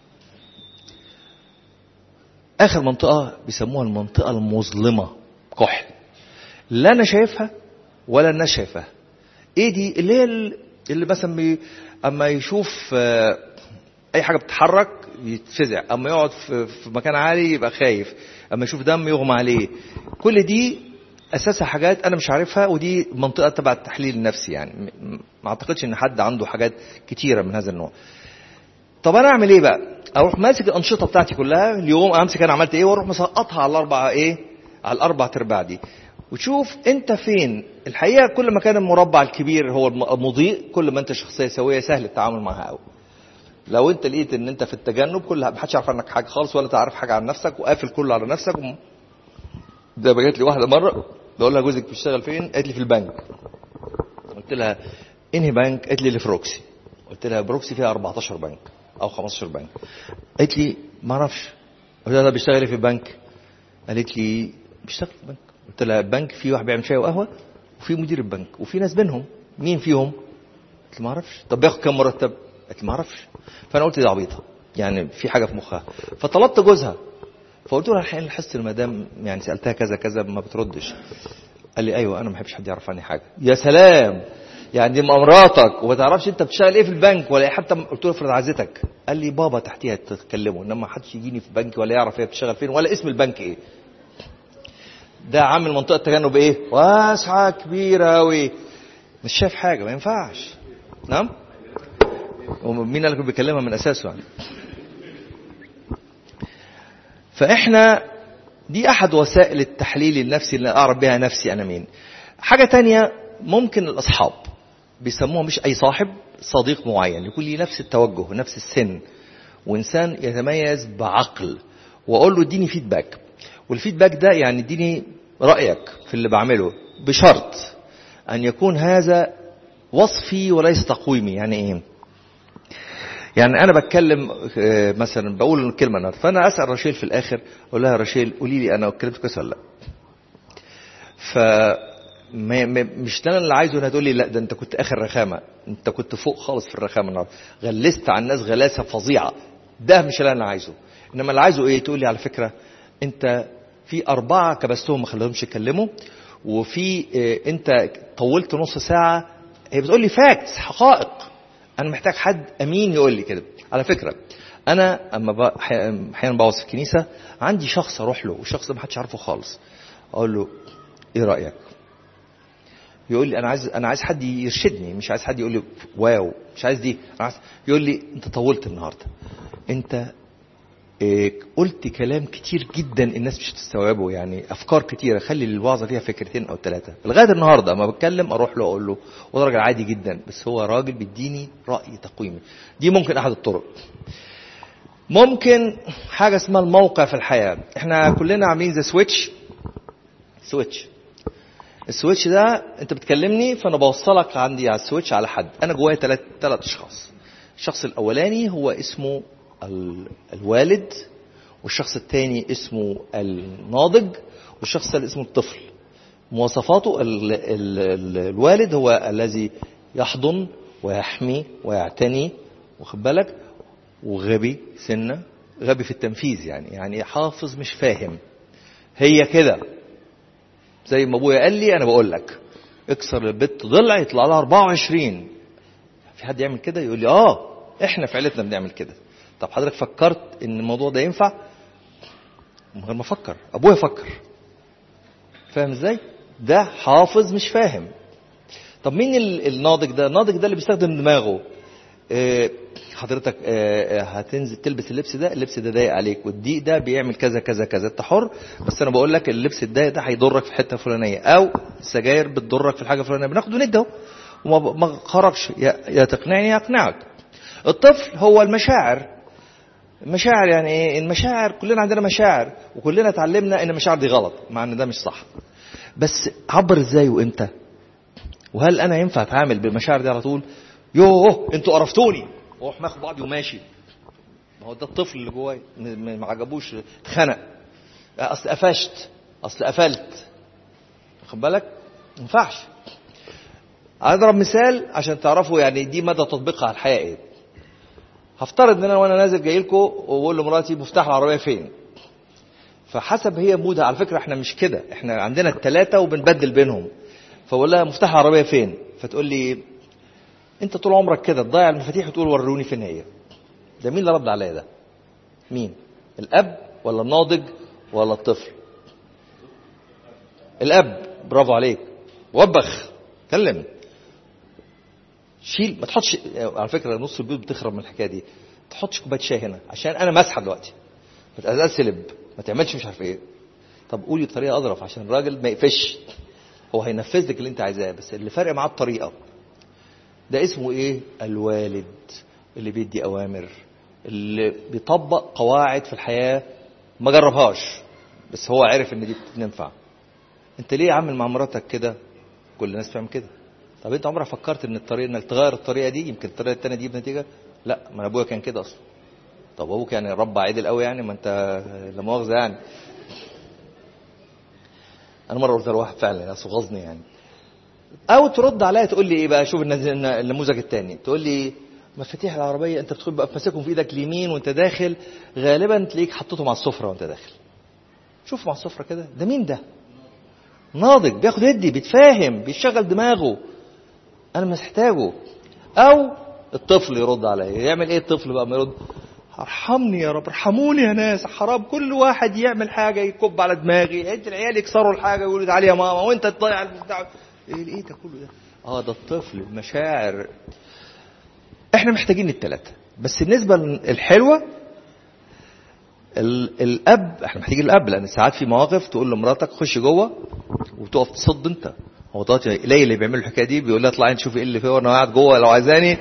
اخر منطقه بيسموها المنطقه المظلمه كحل لا انا شايفها ولا الناس شايفاها ايه دي اللي هي ال- اللي مثلا بي اما يشوف آه، اي حاجه بتتحرك يتفزع اما يقعد في في مكان عالي يبقى خايف اما يشوف دم يغمى عليه كل دي اساسها حاجات انا مش عارفها ودي منطقه تبع التحليل النفسي يعني م- ما اعتقدش ان حد عنده حاجات كتيره من هذا النوع طب انا اعمل ايه بقى اروح ماسك الانشطه بتاعتي كلها اليوم امسك انا عملت ايه واروح مسقطها على الاربعه ايه على الاربع ارباع دي وتشوف انت فين الحقيقه كل ما كان المربع الكبير هو الم- المضيء كل ما انت شخصيه سويه سهل التعامل معها قوي لو انت لقيت ان انت في التجنب كل ما حدش يعرف عنك حاجه خالص ولا تعرف حاجه عن نفسك وقافل كله على نفسك وم... ده جات لي واحده مره بقول لها جوزك بيشتغل فين قالت لي في البنك قلت لها انهي بنك قالت لي اللي في روكسي قلت لها بروكسي فيها 14 بنك او 15 بنك قالت لي ما اعرفش قلت لها ده بيشتغل ايه في البنك قالت لي بيشتغل في البنك قلت لها البنك في واحد بيعمل شاي وقهوه وفي مدير البنك وفي ناس بينهم مين فيهم قلت له ما اعرفش طب بياخد كام مرتب قالت لي ما اعرفش فانا قلت دي عبيطه يعني في حاجه في مخها فطلبت جوزها فقلت له الحين حس المدام يعني سالتها كذا كذا ما بتردش قال لي ايوه انا ما بحبش حد يعرف عني حاجه يا سلام يعني دي مراتك وما تعرفش انت بتشتغل ايه في البنك ولا حتى قلت له افرض عزتك قال لي بابا تحتيها تتكلموا انما ما حدش يجيني في بنكي ولا يعرف هي بتشتغل فين ولا اسم البنك ايه ده عامل منطقه تجنب ايه واسعه كبيره قوي مش شايف حاجه ما ينفعش نعم ومين اللي كان بيكلمها من اساسه يعني فاحنا دي احد وسائل التحليل النفسي اللي اعرف بها نفسي انا مين حاجه تانية ممكن الاصحاب بيسموها مش اي صاحب صديق معين يكون لي نفس التوجه نفس السن وانسان يتميز بعقل واقول له اديني فيدباك والفيدباك ده يعني اديني رايك في اللي بعمله بشرط ان يكون هذا وصفي وليس تقويمي يعني ايه يعني انا بتكلم آه، مثلا بقول الكلمه النهارده فانا اسال رشيل في الاخر اقول لها رشيل قولي لي انا اتكلمت كويس ولا لا ف ما ما- مش ده انا اللي عايزه انها تقول لي لا ده انت كنت اخر رخامه انت كنت فوق خالص في الرخامه النهارده غلست على الناس غلاسه فظيعه ده مش اللي انا عايزه انما اللي عايزه ايه تقول لي على فكره انت في اربعه كبستهم ما خليهمش يتكلموا وفي اه انت طولت نص ساعه هي بتقول لي فاكتس حقائق انا محتاج حد امين يقول لي كده على فكره انا اما ب- أحي- احيانا بقعد في الكنيسه عندي شخص اروح له والشخص ده ما حدش عارفه خالص اقول له ايه رايك يقول لي انا عايز انا عايز حد يرشدني مش عايز حد يقول لي واو مش عايز دي أنا عايز يقول لي انت طولت النهارده انت إيه، قلت كلام كتير جدا الناس مش هتستوعبه يعني افكار كتيره خلي الوعظه فيها فكرتين او ثلاثه لغايه النهارده اما بتكلم اروح له اقول له وده راجل عادي جدا بس هو راجل بيديني راي تقويمي دي ممكن احد الطرق ممكن حاجه اسمها الموقع في الحياه احنا كلنا عاملين زي سويتش سويتش السويتش ده انت بتكلمني فانا بوصلك عندي على السويتش على حد انا جوايا ثلاث ثلاث اشخاص الشخص الاولاني هو اسمه ال- الوالد والشخص الثاني اسمه الناضج والشخص الثالث اسمه الطفل مواصفاته ال ال ال الوالد هو الذي يحضن ويحمي ويعتني واخد بالك وغبي سنه غبي في التنفيذ يعني يعني حافظ مش فاهم هي كده زي ما ابويا قال لي انا بقول لك اكسر البت ضلع يطلع لها 24 في حد يعمل كده يقول لي اه احنا في عيلتنا بنعمل كده طب حضرتك فكرت ان الموضوع ده ينفع من غير ما افكر ابويا فكر فاهم ازاي ده حافظ مش فاهم طب مين ال- الناضج ده الناضج ده اللي بيستخدم دماغه آه، حضرتك آه، آه، هتنزل تلبس اللبس ده اللبس ده ضايق عليك والضيق ده بيعمل كذا كذا كذا انت حر بس انا بقول لك اللبس الضيق ده هيضرك في حته فلانيه او السجاير بتضرك في الحاجه الفلانيه بناخد وندي اهو وما ما خرجش يا يا تقنعني يا اقنعك الطفل هو المشاعر المشاعر يعني ايه المشاعر كلنا عندنا مشاعر وكلنا اتعلمنا ان المشاعر دي غلط مع ان ده مش صح بس عبر ازاي وامتى وهل انا ينفع اتعامل بالمشاعر دي على طول يوه انتوا قرفتوني واروح ماخد بعضي وماشي ما هو ده الطفل اللي جوايا م- م- ما عجبوش اتخنق اصل قفشت اصل قفلت واخد بالك ما ينفعش اضرب مثال عشان تعرفوا يعني دي مدى تطبيقها على الحياه ايه هفترض ان انا وانا نازل جاي لكم واقول لمراتي مفتاح العربيه فين فحسب هي مودها على فكره احنا مش كده احنا عندنا الثلاثه وبنبدل بينهم فبقول لها مفتاح العربيه فين فتقول لي انت طول عمرك كده تضيع المفاتيح وتقول وروني فين هي ده مين اللي رد عليا ده مين الاب ولا الناضج ولا الطفل الاب برافو عليك وبخ كلم شيل ما تحطش على فكره نص البيوت بتخرب من الحكايه دي ما تحطش كوبايه شاي هنا عشان انا مسحه دلوقتي ما تقلقش سلب ما تعملش مش عارف ايه طب قولي بطريقه اظرف عشان الراجل ما يقفش هو هينفذ لك اللي انت عايزاه بس اللي فرق معاه الطريقه ده اسمه ايه الوالد اللي بيدي اوامر اللي بيطبق قواعد في الحياه ما جربهاش بس هو عارف ان دي بتنفع انت ليه عامل مع مراتك كده كل الناس بتعمل كده طب انت عمرك فكرت ان الطريقه انك تغير الطريقه دي يمكن الطريقه الثانيه دي بنتيجه لا ما انا ابويا كان كده اصلا طب ابوك يعني ربى عدل قوي يعني ما انت لا مؤاخذه يعني انا مره قلت لواحد فعلا ناس غزني يعني او ترد عليا تقول لي ايه بقى شوف النز- النموذج الثاني تقول لي مفاتيح العربيه انت بتدخل بقى ماسكهم في ايدك اليمين وانت داخل غالبا تلاقيك حطيتهم على السفره وانت داخل شوف مع السفره كده ده مين ده ناضج بياخد يدي بيتفاهم بيشغل دماغه انا مش محتاجه او الطفل يرد عليا يعمل ايه الطفل بقى ما يرد ارحمني يا رب ارحموني يا ناس حرام كل واحد يعمل حاجه يكب على دماغي انت العيال يكسروا الحاجه ويقولوا تعالي يا ماما وانت تضيع البتاع ايه ايه ده كله ده اه ده الطفل المشاعر احنا محتاجين الثلاثه بس النسبه الحلوه ال- الاب احنا محتاجين الاب لان ساعات في مواقف تقول لمراتك خش جوه وتقف تصد انت هو دلوقتي قليل اللي بيعملوا الحكايه دي بيقول لها اطلعي انت شوفي ايه اللي فيه وانا قاعد جوه لو عايزاني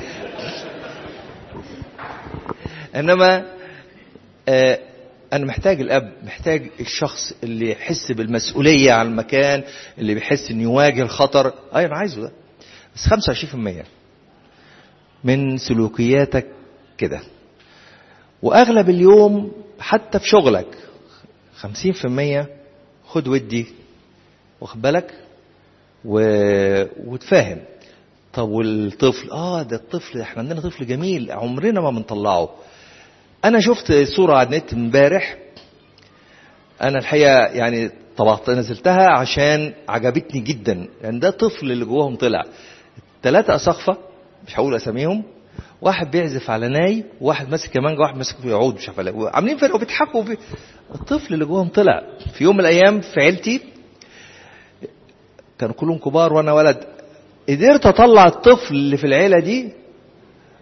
انما آه انا محتاج الاب محتاج الشخص اللي يحس بالمسؤوليه عن المكان اللي بيحس انه يواجه الخطر ايوه انا عايزه ده بس 25% من سلوكياتك كده واغلب اليوم حتى في شغلك 50% خد ودي واخد بالك و... وتفاهم طب والطفل اه ده الطفل احنا عندنا طفل جميل عمرنا ما بنطلعه انا شفت صوره على النت امبارح انا الحقيقه يعني طبعت نزلتها عشان عجبتني جدا لان يعني ده طفل اللي جواهم طلع ثلاثه اساقفه مش هقول اساميهم واحد بيعزف على ناي وواحد ماسك كمانجا وواحد ماسك في عود مش عارف إيه. عاملين فرقه وبيضحكوا وبي... الطفل اللي جواهم طلع في يوم من الايام في عيلتي كانوا كلهم كبار وانا ولد قدرت اطلع الطفل اللي في العيله دي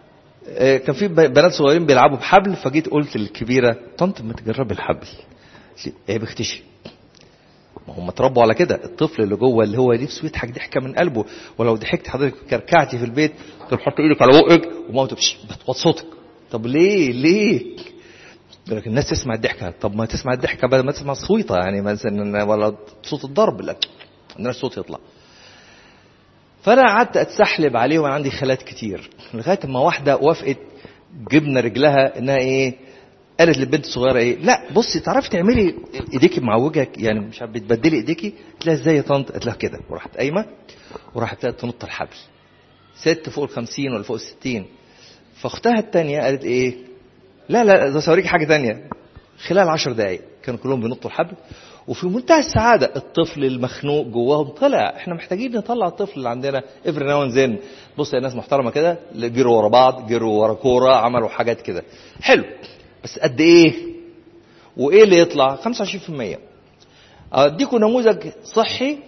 آه، كان في ب- بنات صغيرين بيلعبوا بحبل فجيت قلت للكبيره طنط ما تجربي الحبل قالت لي ايه بختشي ما هم اتربوا على كده الطفل اللي جوه اللي هو نفسه يضحك ضحكه من قلبه ولو ضحكت حضرتك كركعتي في البيت تحط ايدك على بقك ومامتك بش- بتوط صوتك طب ليه ليه يقول لك الناس تسمع الضحكه طب ما تسمع الضحكه بدل ما تسمع الصويطه يعني مثلا ولا صوت الضرب لا الناس صوت يطلع فانا قعدت اتسحلب عليه وانا عندي خالات كتير لغايه ما واحده وافقت جبنا رجلها انها ايه قالت للبنت الصغيره ايه لا بصي تعرفي تعملي ايديكي معوجه يعني مش عارف بتبدلي ايديكي قلت لها ازاي يا طنط قالت لها كده وراحت قايمه وراحت تنط الحبل ست فوق الخمسين ولا فوق الستين فاختها التانية قالت ايه لا لا ده اوريكي حاجه تانية خلال عشر دقايق كانوا كلهم بينطوا الحبل وفي منتهى السعادة الطفل المخنوق جواهم طلع احنا محتاجين نطلع الطفل اللي عندنا افري ناو زين بص يا ناس محترمة كده جروا ورا بعض جروا ورا كورة عملوا حاجات كده حلو بس قد ايه وايه اللي يطلع 25% اديكم نموذج صحي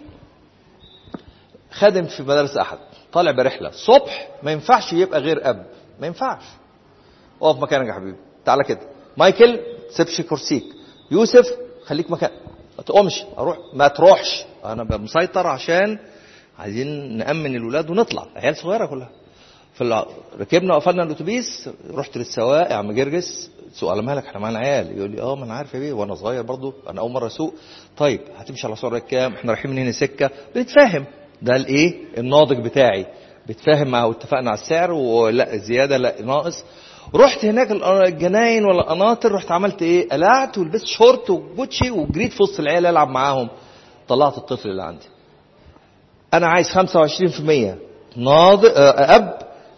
خادم في مدارس احد طالع برحله الصبح ما ينفعش يبقى غير اب ما ينفعش اقف مكانك يا حبيبي تعالى كده مايكل سيبش كرسيك يوسف خليك مكان ما تقومش اروح ما تروحش انا بقى مسيطر عشان عايزين نامن الولاد ونطلع عيال صغيره كلها فالع- ركبنا وقفلنا الاتوبيس رحت للسواق يا عم جرجس سوق على مالك احنا معانا عيال يقول لي اه ما انا عارف يا بيه وانا صغير برضو انا اول مره اسوق طيب هتمشي على سرعه كام احنا رايحين من هنا سكه بنتفاهم ده الايه الناضج بتاعي بتفاهم معاه واتفقنا على السعر ولا زياده لا ناقص رحت هناك الأ- الجناين ولا القناطر رحت عملت ايه قلعت ولبست شورت وجوتشي وجريت في وسط العيال العب معاهم طلعت الطفل اللي عندي انا عايز 25% ناضج آه، اب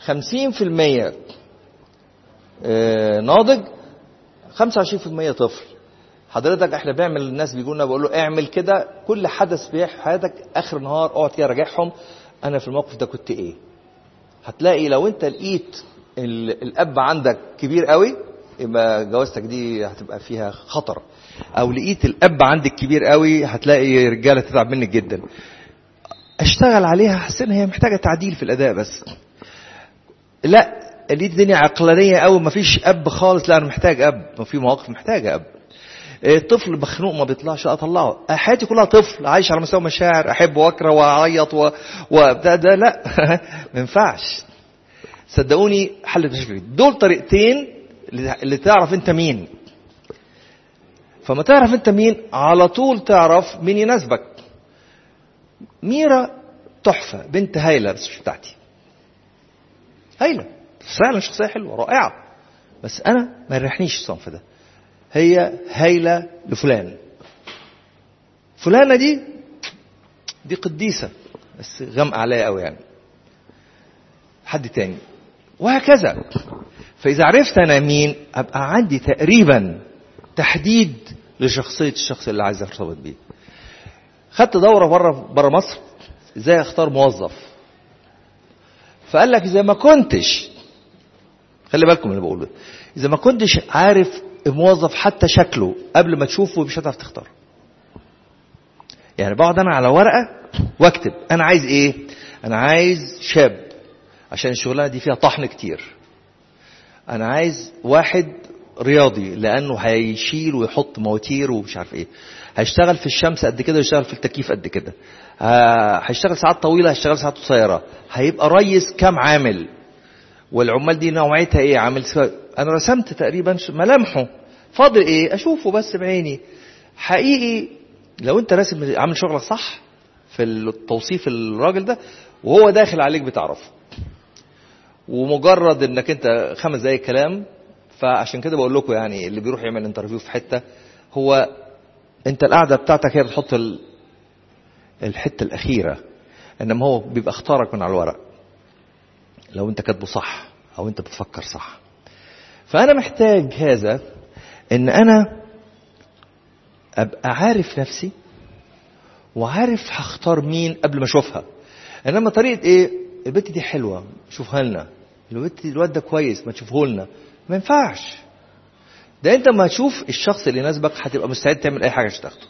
50% آه، ناضج 25% طفل حضرتك احنا بنعمل الناس بيجوا لنا بقول له اعمل كده كل حدث بيحصل في حياتك اخر النهار اقعد كده راجعهم انا في الموقف ده كنت ايه هتلاقي لو انت لقيت ال- الاب عندك كبير قوي يبقى جوازتك دي هتبقى فيها خطر او لقيت الاب عندك كبير قوي هتلاقي رجاله تتعب منك جدا اشتغل عليها حسن هي محتاجه تعديل في الاداء بس لا لقيت الدنيا عقلانيه قوي مفيش اب خالص لا انا محتاج اب ما في مواقف محتاجه اب إيه، طفل مخنوق ما بيطلعش اطلعه حياتي كلها طفل عايش على مستوى مشاعر احب واكره واعيط و... و... ده, ده لا ما ينفعش صدقوني حل المشاكل دول طريقتين اللي اللي تعرف انت مين فما تعرف انت مين على طول تعرف مين يناسبك ميرا تحفة بنت هايلة بس مش بتاعتي هايلة فعلا شخصية حلوة رائعة بس أنا ما يريحنيش الصنف ده هي هايلة لفلان فلانة دي دي قديسة بس غامقة عليا قوي يعني حد تاني وهكذا فإذا عرفت أنا مين أبقى عندي تقريبا تحديد لشخصية الشخص اللي عايز ارتبط بيه خدت دورة بره بره مصر ازاي اختار موظف فقال لك اذا ما كنتش خلي بالكم من اللي بقوله اذا ما كنتش عارف الموظف حتى شكله قبل ما تشوفه مش هتعرف تختار يعني بقعد انا على ورقه واكتب انا عايز ايه انا عايز شاب عشان الشغلانه دي فيها طحن كتير انا عايز واحد رياضي لانه هيشيل ويحط مواتير ومش عارف ايه هيشتغل في الشمس قد كده ويشتغل في التكييف قد كده ه- هيشتغل ساعات طويله هيشتغل ساعات قصيره هيبقى ريس كام عامل والعمال دي نوعيتها ايه عامل سوا- انا رسمت تقريبا ش- ملامحه فاضل ايه اشوفه بس بعيني حقيقي لو انت راسم عامل شغلك صح في التوصيف الراجل ده وهو داخل عليك بتعرفه ومجرد انك انت خمس دقايق كلام فعشان كده بقول لكم يعني اللي بيروح يعمل انترفيو في حته هو انت القعده بتاعتك هي بتحط ال- الحته الاخيره انما هو بيبقى اختارك من على الورق لو انت كاتبه صح او انت بتفكر صح فانا محتاج هذا ان انا ابقى عارف نفسي وعارف هختار مين قبل ما اشوفها انما طريقه ايه البنت دي حلوه شوفها لنا البنت الواد ده كويس ما تشوفه لنا ما ينفعش ده انت ما تشوف الشخص اللي يناسبك هتبقى مستعد تعمل اي حاجه عشان تاخده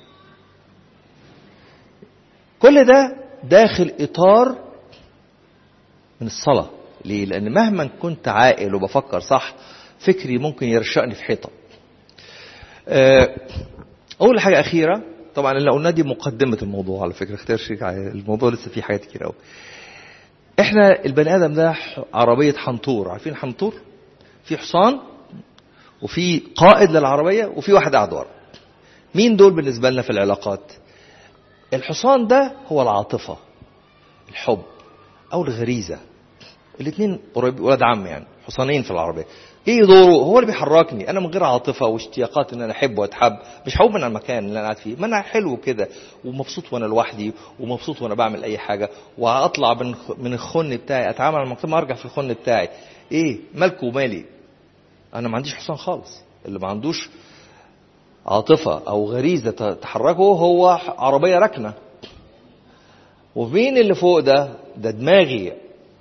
كل ده داخل اطار من الصلاه ليه لان مهما كنت عاقل وبفكر صح فكري ممكن يرشقني في حيطه آه، اول حاجه اخيره طبعا اللي قلنا دي مقدمه الموضوع على فكره اختيار شريك عائلي. الموضوع لسه فيه حاجات كتير قوي احنا البني ادم ده ح- عربيه حنطور عارفين حنطور في حصان وفي قائد للعربيه وفي واحد قاعد ورا مين دول بالنسبه لنا في العلاقات الحصان ده هو العاطفه الحب او الغريزه الاثنين قريب ولاد عم يعني حصانين في العربيه ايه دوره هو اللي بيحركني انا من غير عاطفه واشتياقات ان انا احب واتحب مش هقوم من المكان اللي انا قاعد فيه ما انا حلو كده ومبسوط وانا لوحدي ومبسوط وانا بعمل اي حاجه وهطلع من من الخن بتاعي اتعامل مع المجتمع ارجع في الخن بتاعي ايه مالكوا ومالي انا ما عنديش حصان خالص اللي ما عندوش عاطفه او غريزه ت- تحركه هو ح- عربيه راكنه ومين اللي فوق ده ده دماغي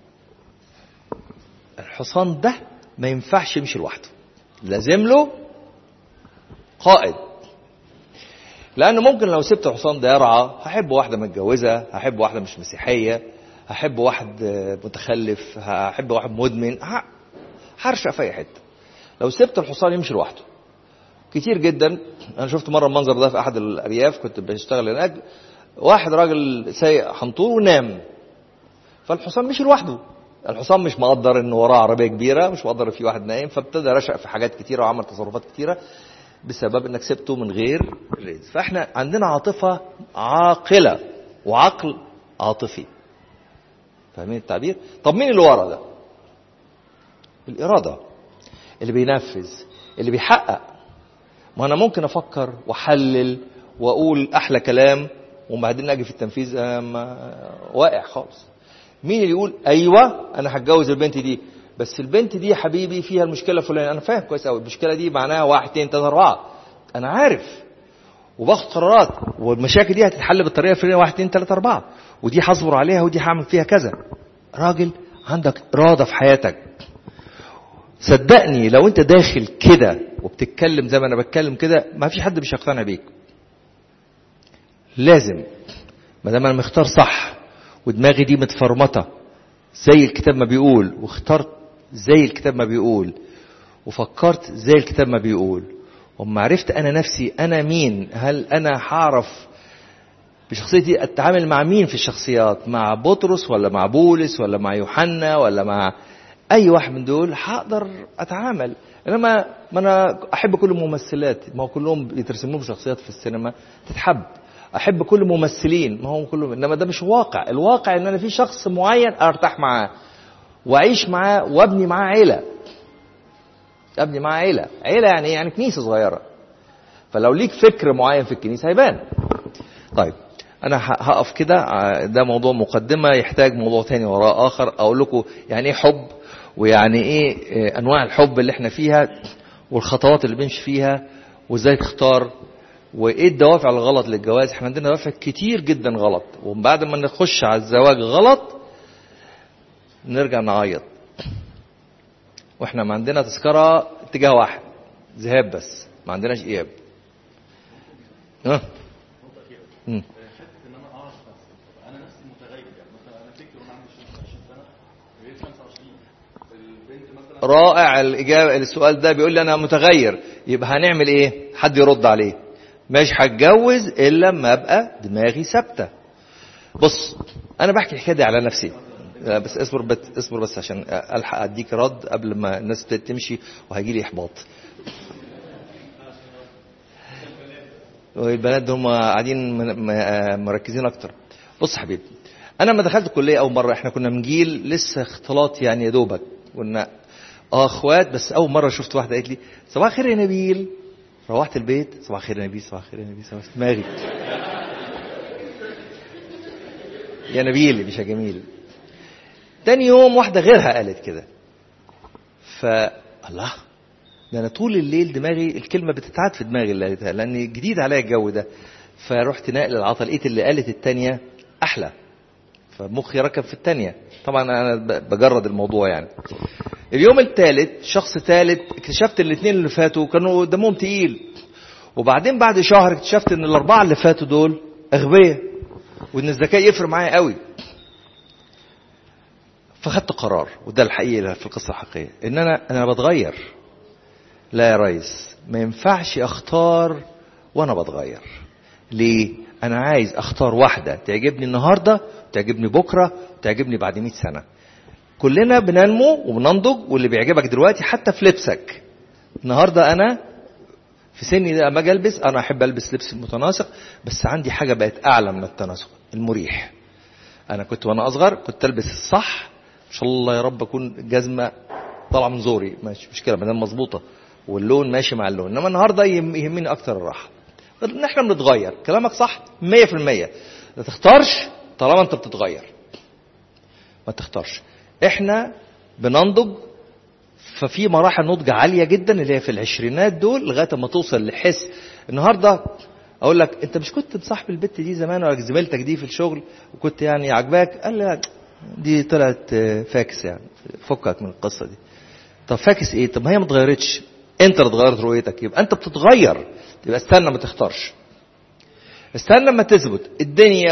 الحصان ده ما ينفعش يمشي لوحده لازم له قائد لأن ممكن لو سبت الحصان ده يرعى هحب واحدة متجوزة هحب واحدة مش مسيحية هحب واحد آه، متخلف هحب واحد مدمن ه- هرشق في أي حتة لو سبت الحصان يمشي لوحده كتير جدا انا شفت مره المنظر ده في احد الارياف كنت بشتغل هناك واحد راجل سايق حنطور ونام فالحصان مشي لوحده الحصان مش مقدر ان وراه عربيه كبيره مش مقدر ان في واحد نايم فابتدى رشق في حاجات كتيره وعمل تصرفات كتيره بسبب انك سبته من غير رزق فاحنا عندنا عاطفه عاقله وعقل عاطفي فاهمين التعبير طب مين اللي ورا ده الاراده اللي بينفذ اللي بيحقق ما انا ممكن افكر واحلل واقول احلى كلام وبعدين اجي في التنفيذ آه، ما- واقع خالص مين اللي يقول ايوه انا هتجوز البنت دي بس البنت دي يا حبيبي فيها المشكله الفلانيه انا فاهم كويس قوي المشكله دي معناها واحد اتنين تلاته اربعه انا عارف وباخد قرارات والمشاكل دي هتتحل بالطريقه الفلانيه واحد اتنين تلاته اربعه ودي هصبر عليها ودي هعمل فيها كذا راجل عندك اراده في حياتك صدقني لو انت داخل كده وبتتكلم زي ما انا بتكلم كده ما فيش حد مش هيقتنع بيك لازم ما دام انا مختار صح ودماغي دي متفرمطه زي الكتاب ما بيقول واخترت زي الكتاب ما بيقول وفكرت زي الكتاب ما بيقول وما عرفت انا نفسي انا مين هل انا هعرف بشخصيتي اتعامل مع مين في الشخصيات مع بطرس ولا مع بولس ولا مع يوحنا ولا مع اي واحد من دول هقدر اتعامل انما ما انا احب كل الممثلات ما هو كلهم بيترسموا لهم شخصيات في السينما تتحب احب كل الممثلين ما هو كلهم انما ده مش واقع الواقع ان انا في شخص معين ارتاح معاه واعيش معاه وابني معاه عيله ابني معاه عيله عيله يعني إيه؟ يعني كنيسه صغيره فلو ليك فكر معين في الكنيسه هيبان طيب انا ه- هقف كده ع- ده موضوع مقدمه يحتاج موضوع تاني وراه اخر اقول لكم يعني ايه حب ويعني ايه آه، انواع الحب اللي احنا فيها والخطوات اللي بنمشي فيها وازاي تختار وايه الدوافع الغلط للجواز احنا عندنا دوافع كتير جدا غلط وبعد ما نخش على الزواج غلط نرجع نعيط واحنا ما عندنا تذكره اتجاه واحد ذهاب بس ما عندناش اياب ها مم. ان انا اعرف نفسي انا نفسي متغير يعني مثلا انا فكر وانا عندي 20 سنه غير 25 البنت مثلا رائع الإجابة السؤال ده بيقول لي أنا متغير يبقى هنعمل إيه؟ حد يرد عليه مش هتجوز إلا لما أبقى دماغي ثابتة بص أنا بحكي الحكاية دي على نفسي لا، بس اصبر بس اصبر بس عشان الحق اديك رد قبل ما الناس تبتدي تمشي وهيجي لي احباط والبنات دول هم قاعدين من- م- مركزين اكتر بص يا حبيبي انا لما دخلت الكليه اول مره احنا كنا من جيل لسه اختلاط يعني يا دوبك كنا اه اخوات بس اول مره شفت واحده قالت لي صباح الخير يا نبيل روحت البيت صباح الخير يا نبيل صباح الخير يا نبيل صباح دماغي يا نبيل مش يا جميل تاني يوم واحده غيرها قالت كده ف الله ده انا طول الليل دماغي الكلمه بتتعاد في دماغي اللي قالتها لان جديد عليا الجو ده فرحت ناقل العطا لقيت اللي قالت التانية احلى فمخي ركب في التانية طبعا انا ب- بجرد الموضوع يعني اليوم الثالث شخص ثالث اكتشفت الاثنين اللي فاتوا كانوا دمهم تقيل وبعدين بعد شهر اكتشفت ان الاربعه اللي فاتوا دول اغبياء وان الذكاء يفرق معايا قوي فخدت قرار وده الحقيقه في القصه الحقيقيه ان انا انا بتغير لا يا ريس ما ينفعش اختار وانا بتغير ليه انا عايز اختار واحده تعجبني النهارده تعجبني بكره تعجبني بعد 100 سنه كلنا بننمو وبننضج واللي بيعجبك دلوقتي حتى في لبسك النهارده انا في سني ده لما اجي البس انا احب البس لبس متناسق بس عندي حاجه بقت اعلى من التناسق المريح انا كنت وانا اصغر كنت البس الصح ان شاء الله يا رب اكون جزمه طالعه من زوري ماشي مشكله ما دام مظبوطه واللون ماشي مع اللون انما النهارده يهم- يهمني اكتر الراحه ان احنا بنتغير كلامك صح 100% ما تختارش طالما انت بتتغير ما تختارش احنا بننضج ففي مراحل نضج عاليه جدا اللي هي في العشرينات دول لغايه ما توصل لحس النهارده اقول لك انت مش كنت مصاحب البت دي زمان ولا زميلتك دي في الشغل وكنت يعني عاجباك قال لي لا، دي طلعت آه، فاكس يعني فكك من القصه دي طب فاكس ايه طب ما هي ما اتغيرتش انت اللي اتغيرت رؤيتك يبقى انت بتتغير يبقى استنى ما تختارش استنى لما تثبت الدنيا